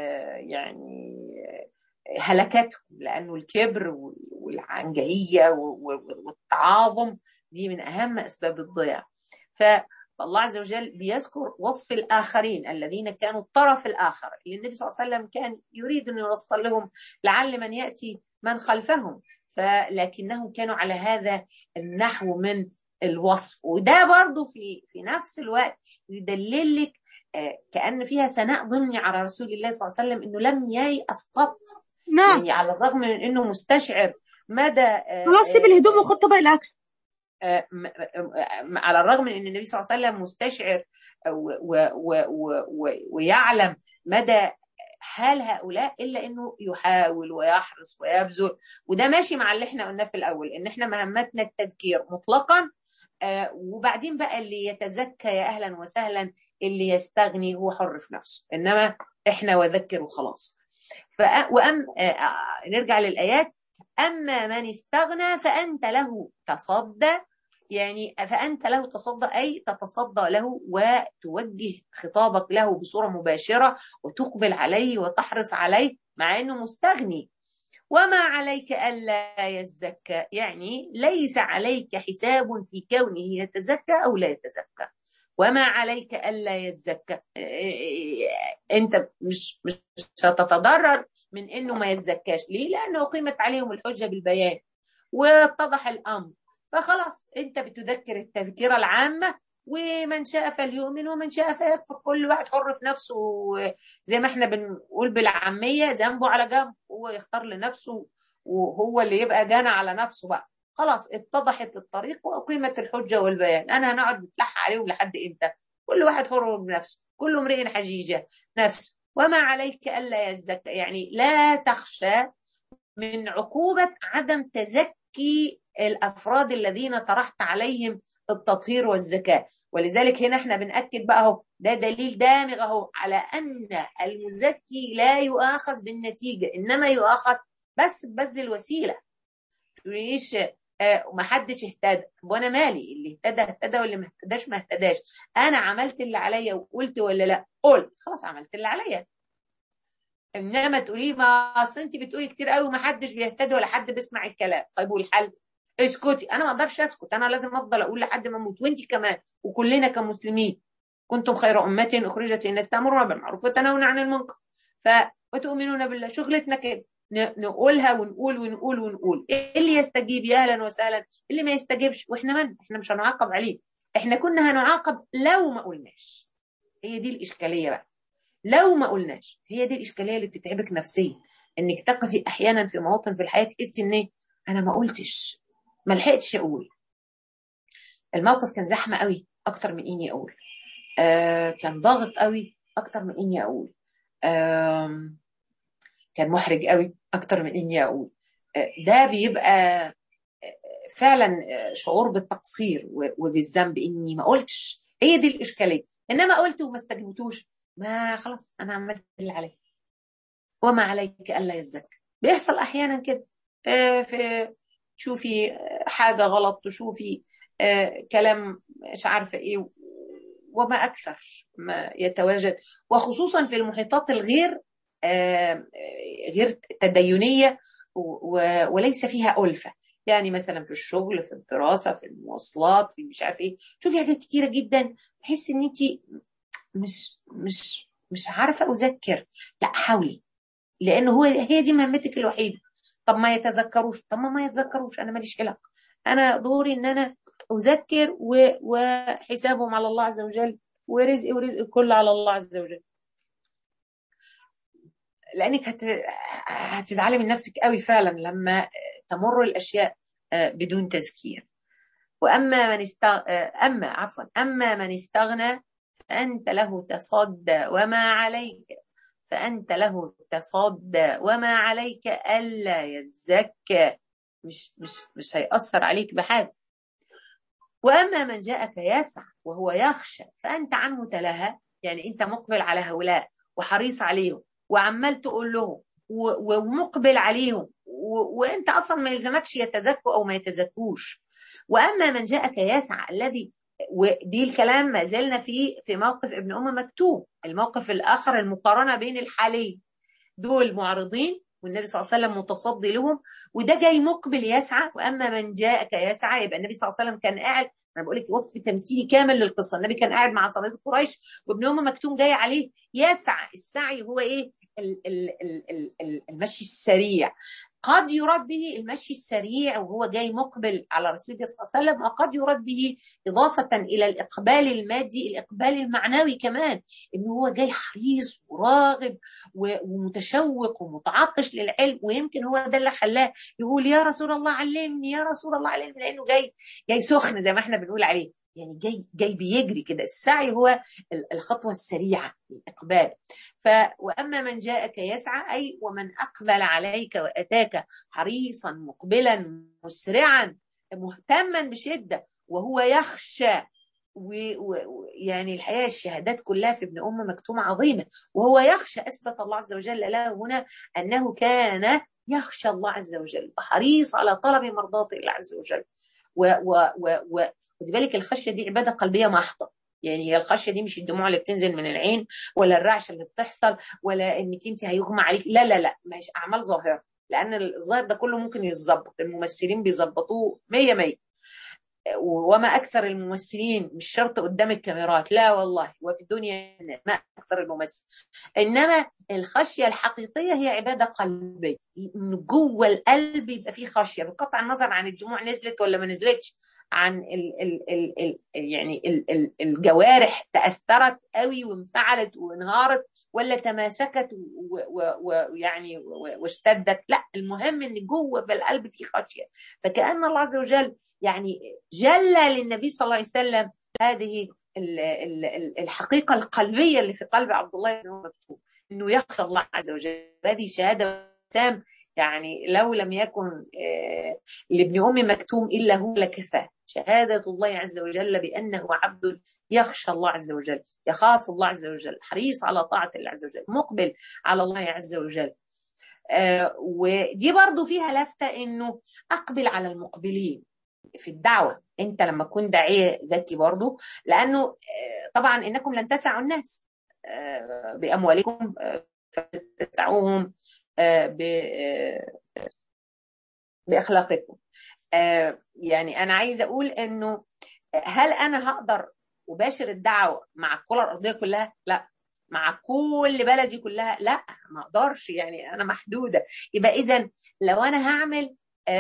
يعني هلكتهم لانه الكبر والعنجهيه والتعاظم دي من اهم اسباب الضياع ف فالله عز وجل بيذكر وصف الآخرين الذين كانوا الطرف الآخر اللي النبي صلى الله عليه وسلم كان يريد أن يوصل لهم لعل من يأتي من خلفهم فلكنهم كانوا على هذا النحو من الوصف وده برضو في في نفس الوقت يدلل لك كأن فيها ثناء ضمني على رسول الله صلى الله عليه وسلم أنه لم ييأس قط نعم يعني على الرغم من أنه مستشعر مدى خلاص سيب الهدوم وخد طبق الأكل على الرغم من ان النبي صلى الله عليه وسلم مستشعر و و و ويعلم مدى حال هؤلاء الا انه يحاول ويحرص ويبذل وده ماشي مع اللي احنا قلناه في الاول ان احنا مهمتنا التذكير مطلقا وبعدين بقى اللي يتزكى يا اهلا وسهلا اللي يستغني هو حر في نفسه انما احنا وذكر وخلاص وأم نرجع للايات اما من استغنى فانت له تصدى يعني فأنت له تصدى أي تتصدى له وتوجه خطابك له بصورة مباشرة وتقبل عليه وتحرص عليه مع أنه مستغني وما عليك ألا يزكى يعني ليس عليك حساب في كونه يتزكى أو لا يتزكى وما عليك ألا يزكى أنت مش مش هتتضرر من أنه ما يزكاش ليه؟ لأنه قيمت عليهم الحجة بالبيان واتضح الأمر فخلاص انت بتذكر التذكره العامه ومن شاء فليؤمن ومن شاء فيكفر كل واحد حر في نفسه زي ما احنا بنقول بالعاميه ذنبه على جنب هو يختار لنفسه وهو اللي يبقى جانا على نفسه بقى خلاص اتضحت الطريق واقيمت الحجه والبيان انا هنقعد نتلح عليهم لحد امتى كل واحد حر بنفسه كل امرئ حجيجه نفسه وما عليك الا يزكى يعني لا تخشى من عقوبه عدم تزكي الافراد الذين طرحت عليهم التطهير والزكاه ولذلك هنا احنا بنأكد بقى اهو ده دليل دامغ اهو على ان المزكي لا يؤاخذ بالنتيجه انما يؤاخذ بس ببذل الوسيله تقوليش آه وما حدش اهتدى وانا مالي اللي اهتدى اهتدى واللي ما اهتداش ما اهتداش انا عملت اللي عليا وقلت ولا لا قلت خلاص عملت اللي عليا انما تقولي ما اصل انت بتقولي كتير قوي وما حدش بيهتدي ولا حد بيسمع الكلام طيب والحل اسكتي انا ما اقدرش اسكت انا لازم افضل اقول لحد ما اموت وانت كمان وكلنا كمسلمين كنتم خير امه اخرجت للناس تامرون بالمعروف وتنهون عن المنكر ف وتؤمنون بالله شغلتنا كده نقولها ونقول ونقول ونقول اللي يستجيب يا اهلا وسهلا اللي ما يستجيبش واحنا من احنا مش هنعاقب عليه احنا كنا هنعاقب لو ما قلناش هي دي الاشكاليه بقى لو ما قلناش هي دي الاشكاليه اللي بتتعبك نفسيا انك تقفي احيانا في مواطن في الحياه تحسي ان انا ما قلتش ما لحقتش اقول الموقف كان زحمه قوي اكتر من اني اقول آه كان ضاغط قوي اكتر من اني اقول آه كان محرج قوي اكتر من اني اقول آه ده بيبقى فعلا شعور بالتقصير وبالذنب اني ما قلتش هي دي الاشكاليه انما قلت وما استجبتوش ما خلاص انا عملت اللي عليا وما عليك الا يزكى بيحصل احيانا كده آه في تشوفي حاجة غلط تشوفي آه كلام مش عارفة ايه وما أكثر ما يتواجد وخصوصا في المحيطات الغير آه غير تدينية وليس فيها ألفة يعني مثلا في الشغل في الدراسة في المواصلات في مش عارف ايه شوفي حاجات كتيرة جدا تحس ان انت مش مش مش عارفة أذكر لا حاولي لأنه هو هي دي مهمتك الوحيدة طب ما يتذكروش طب ما ما يتذكروش انا ماليش علاقه انا دوري ان انا اذكر و... وحسابهم على الله عز وجل ورزقي ورزق كله على الله عز وجل لانك هت... هتزعلي من نفسك قوي فعلا لما تمر الاشياء بدون تذكير واما من است... اما عفوا اما من استغنى فانت له تصدى وما عليك فأنت له تصدى وما عليك ألا يزكى مش مش مش هيأثر عليك بحاجة وأما من جاءك يسعى وهو يخشى فأنت عنه تلهى يعني أنت مقبل على هؤلاء وحريص عليهم وعمال تقول لهم ومقبل عليهم وأنت أصلا ما يلزمكش يتزكوا أو ما يتزكوش وأما من جاءك يسعى الذي ودي الكلام ما زلنا فيه في موقف ابن أم مكتوب الموقف الآخر المقارنة بين الحالين دول معرضين والنبي صلى الله عليه وسلم متصدي لهم وده جاي مقبل يسعى واما من جاءك يسعى يبقى النبي صلى الله عليه وسلم كان قاعد انا بقول لك وصف تمثيلي كامل للقصه النبي كان قاعد مع صديق قريش وابن ام مكتوم جاي عليه يسعى السعي هو ايه المشي السريع قد يراد به المشي السريع وهو جاي مقبل على رسول الله صلى الله عليه وسلم وقد يراد به إضافة إلى الإقبال المادي الإقبال المعنوي كمان إن هو جاي حريص وراغب ومتشوق ومتعطش للعلم ويمكن هو ده اللي خلاه يقول يا رسول الله علمني يا رسول الله علمني لأنه جاي جاي سخن زي ما احنا بنقول عليه يعني جاي جاي بيجري كده السعي هو الخطوه السريعه الاقبال ف واما من جاءك يسعى اي ومن اقبل عليك واتاك حريصا مقبلا مسرعا مهتما بشده وهو يخشى ويعني الحقيقه الشهادات كلها في ابن ام مكتوم عظيمه وهو يخشى اثبت الله عز وجل له هنا انه كان يخشى الله عز وجل وحريص على طلب مرضاه الله عز وجل و و و, و خدي بالك الخشيه دي عباده قلبيه محضه يعني هي الخشيه دي مش الدموع اللي بتنزل من العين ولا الرعشه اللي بتحصل ولا انك انت هيغمى عليك لا لا لا مش اعمال ظاهره لان الظاهر ده كله ممكن يتظبط الممثلين بيظبطوه 100 100 وما اكثر الممثلين مش شرط قدام الكاميرات لا والله وفي الدنيا ما اكثر الممثل انما الخشيه الحقيقيه هي عباده قلبيه ان جوه القلب يبقى فيه خشيه بقطع النظر عن الدموع نزلت ولا ما نزلتش عن ال ال ال ال يعني ال ال الجوارح تاثرت قوي وانفعلت وانهارت ولا تماسكت ويعني واشتدت لا المهم ان جوه في القلب في خشيه فكان الله عز وجل يعني جل للنبي صلى الله عليه وسلم هذه الحقيقة القلبية اللي في قلب عبد الله بن مكتوم انه يخشى الله عز وجل هذه شهادة تام يعني لو لم يكن لابن ام مكتوم الا هو لكفاه شهادة الله عز وجل بانه عبد يخشى الله عز وجل يخاف الله عز وجل حريص على طاعة الله عز وجل مقبل على الله عز وجل ودي برضو فيها لفتة انه اقبل على المقبلين في الدعوة انت لما تكون داعية ذكي برضو لانه طبعا انكم لن تسعوا الناس باموالكم فتسعوهم باخلاقكم يعني انا عايزه اقول انه هل انا هقدر اباشر الدعوه مع الكره الارضيه كلها لا مع كل بلدي كلها لا ما اقدرش يعني انا محدوده يبقى اذا لو انا هعمل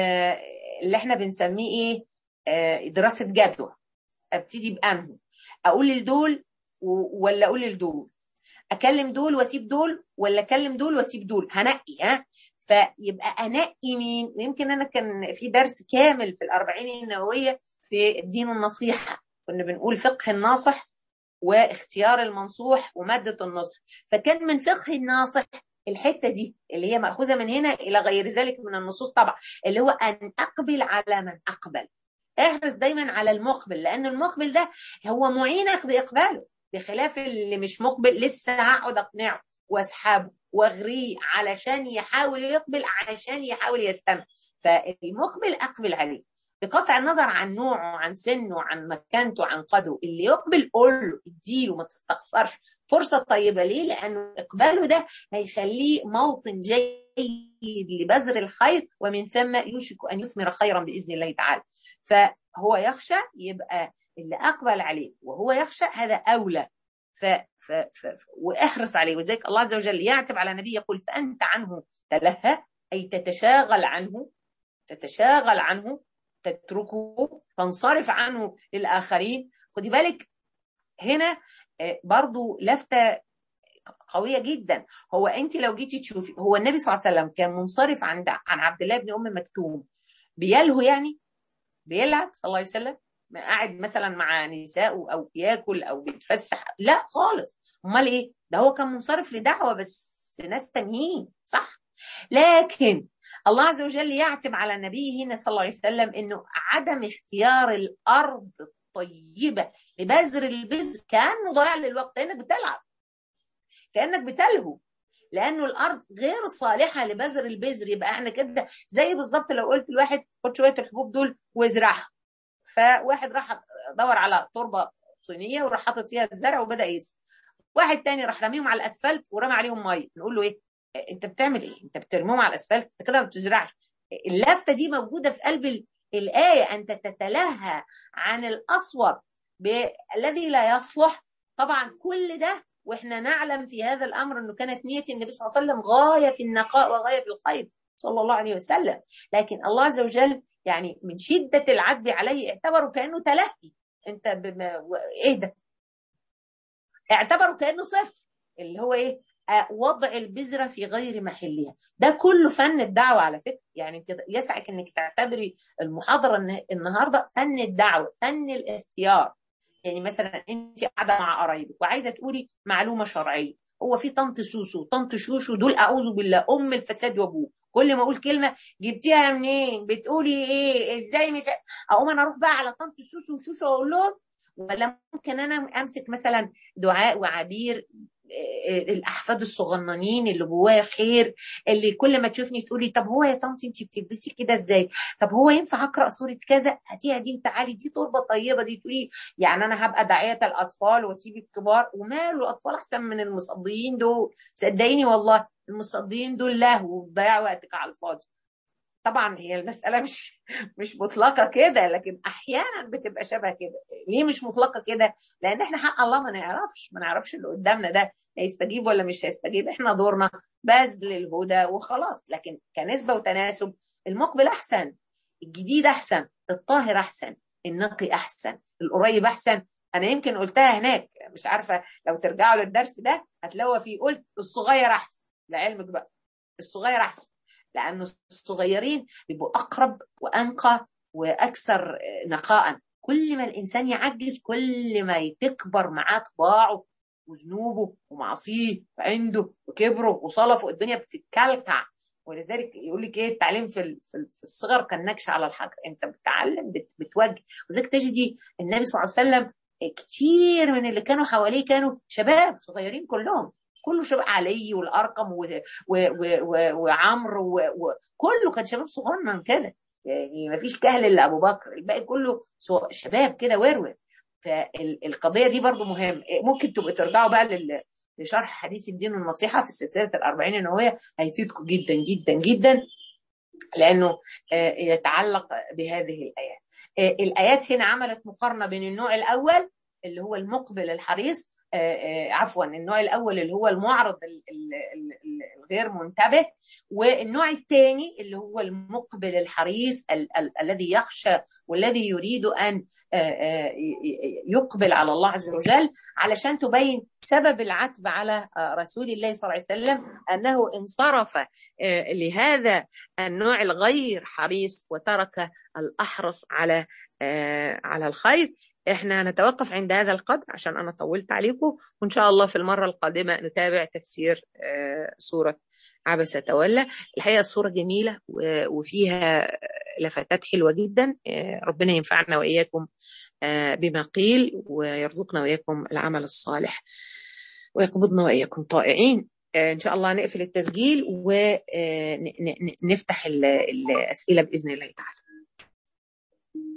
اللي احنا بنسميه ايه دراسه جدوى ابتدي بانه اقول لدول ولا اقول لدول اكلم دول واسيب دول ولا اكلم دول واسيب دول هنقي ها فيبقى انقي مين ويمكن انا كان في درس كامل في الاربعين النوويه في الدين النصيحه كنا بنقول فقه الناصح واختيار المنصوح وماده النصح فكان من فقه الناصح الحته دي اللي هي ماخوذه من هنا الى غير ذلك من النصوص طبعا اللي هو ان اقبل على من اقبل احرص دايما على المقبل لان المقبل ده هو معينك باقباله بخلاف اللي مش مقبل لسه هقعد اقنعه واسحبه واغريه علشان يحاول يقبل علشان يحاول يستمع فالمقبل اقبل عليه بقطع النظر عن نوعه عن سنه عن مكانته عن قدره اللي يقبل قول له اديله ما تستخسرش فرصه طيبه ليه؟ لانه اقباله ده هيخليه موطن جيد لبذر الخير ومن ثم يوشك ان يثمر خيرا باذن الله تعالى. فهو يخشى يبقى اللي اقبل عليه وهو يخشى هذا اولى ف ف ف واحرص عليه وذلك الله عز وجل يعتب على نبي يقول فانت عنه تلهى اي تتشاغل عنه تتشاغل عنه تتركه تنصرف عنه للاخرين خدي بالك هنا برضو لفتة قوية جدا هو انت لو جيتي تشوفي هو النبي صلى الله عليه وسلم كان منصرف عن عن عبد الله بن ام مكتوم بيلهو يعني بيلعب صلى الله عليه وسلم قاعد مثلا مع نسائه او بياكل او بيتفسح لا خالص امال ايه ده هو كان منصرف لدعوه بس ناس تانيين صح لكن الله عز وجل يعتب على نبيه هنا صلى الله عليه وسلم انه عدم اختيار الارض الطيبه لبذر البذر كانه ضياع للوقت كانك بتلعب كانك بتلهو لانه الارض غير صالحه لبذر البذر يبقى احنا كده زي بالظبط لو قلت لواحد خد شويه الحبوب دول وازرعها فواحد راح دور على تربه طينيه وراح حاطط فيها الزرع وبدا يسقي واحد تاني راح راميهم على الاسفلت ورمى عليهم ميه نقول له ايه انت بتعمل ايه انت بترميهم على الاسفلت انت كده ما بتزرعش اللفته دي موجوده في قلب الايه انت تتلهى عن الاصوب الذي لا يصلح طبعا كل ده واحنا نعلم في هذا الامر انه كانت نيه النبي صلى الله عليه وسلم غايه في النقاء وغايه في الخير صلى الله عليه وسلم لكن الله عز وجل يعني من شده العتب عليه اعتبره كانه تلهي انت بما ايه ده اعتبره كانه صفر اللي هو ايه وضع البذره في غير محلها ده كله فن الدعوه على فكره يعني انت يسعك انك تعتبري المحاضره النهارده فن الدعوه فن الاختيار يعني مثلا انت قاعده مع قرايبك وعايزه تقولي معلومه شرعيه هو في طنط سوسو وطنط شوشو دول اعوذ بالله ام الفساد وابوه كل ما اقول كلمه جبتيها منين بتقولي ايه ازاي مش اقوم انا اروح بقى على طنط سوسو وشوشو واقول لهم ولا ممكن انا امسك مثلا دعاء وعبير الاحفاد الصغننين اللي جواه خير اللي كل ما تشوفني تقولي طب هو يا طنط انت بتلبسي كده ازاي طب هو ينفع اقرا سوره كذا هاتيها دي تعالي دي تربه طيبه دي تقولي يعني انا هبقى داعيه الاطفال واسيب الكبار وماله الاطفال احسن من المصديين دول صدقيني والله المصديين دول لهو وضياع وقتك على الفاضي طبعا هي المساله مش مش مطلقه كده لكن احيانا بتبقى شبه كده ليه مش مطلقه كده لان احنا حق الله ما نعرفش ما نعرفش اللي قدامنا ده هيستجيب ولا مش هيستجيب احنا دورنا بذل الهدى وخلاص لكن كنسبه وتناسب المقبل احسن الجديد احسن الطاهر احسن النقي احسن القريب احسن انا يمكن قلتها هناك مش عارفه لو ترجعوا للدرس ده هتلاقوا فيه قلت الصغير احسن لعلمك بقى الصغير احسن لانه الصغيرين بيبقوا اقرب وانقى واكثر نقاء كل ما الانسان يعجز كل ما تكبر معاه طباعه وذنوبه ومعاصيه وعنده وكبره وصلفه الدنيا بتتكلكع ولذلك يقول لك ايه التعليم في في الصغر كالنكش على الحجر انت بتتعلم بتوجه وذلك تجدي النبي صلى الله عليه وسلم كتير من اللي كانوا حواليه كانوا شباب صغيرين كلهم كله شباب علي والارقم وعمرو وكله كان شباب صغنن كده يعني ما فيش كهل الا ابو بكر الباقي كله شباب كده ورور فالقضيه دي برضو مهم ممكن تبقوا ترجعوا بقى لشرح حديث الدين والنصيحه في سلسله الأربعين النوويه هيفيدكم جدا جدا جدا لانه يتعلق بهذه الايات الايات هنا عملت مقارنه بين النوع الاول اللي هو المقبل الحريص عفوا النوع الاول اللي هو المعرض الغير منتبه والنوع الثاني اللي هو المقبل الحريص ال ال الذي يخشى والذي يريد ان يقبل على الله عز وجل علشان تبين سبب العتب على رسول الله صلى الله عليه وسلم انه انصرف لهذا النوع الغير حريص وترك الاحرص على على الخير احنا هنتوقف عند هذا القدر عشان انا طولت عليكم وان شاء الله في المره القادمه نتابع تفسير سوره عبس تولى الحقيقه الصوره جميله وفيها لفتات حلوه جدا ربنا ينفعنا واياكم بما قيل ويرزقنا واياكم العمل الصالح ويقبضنا واياكم طائعين ان شاء الله نقفل التسجيل ونفتح الاسئله باذن الله تعالى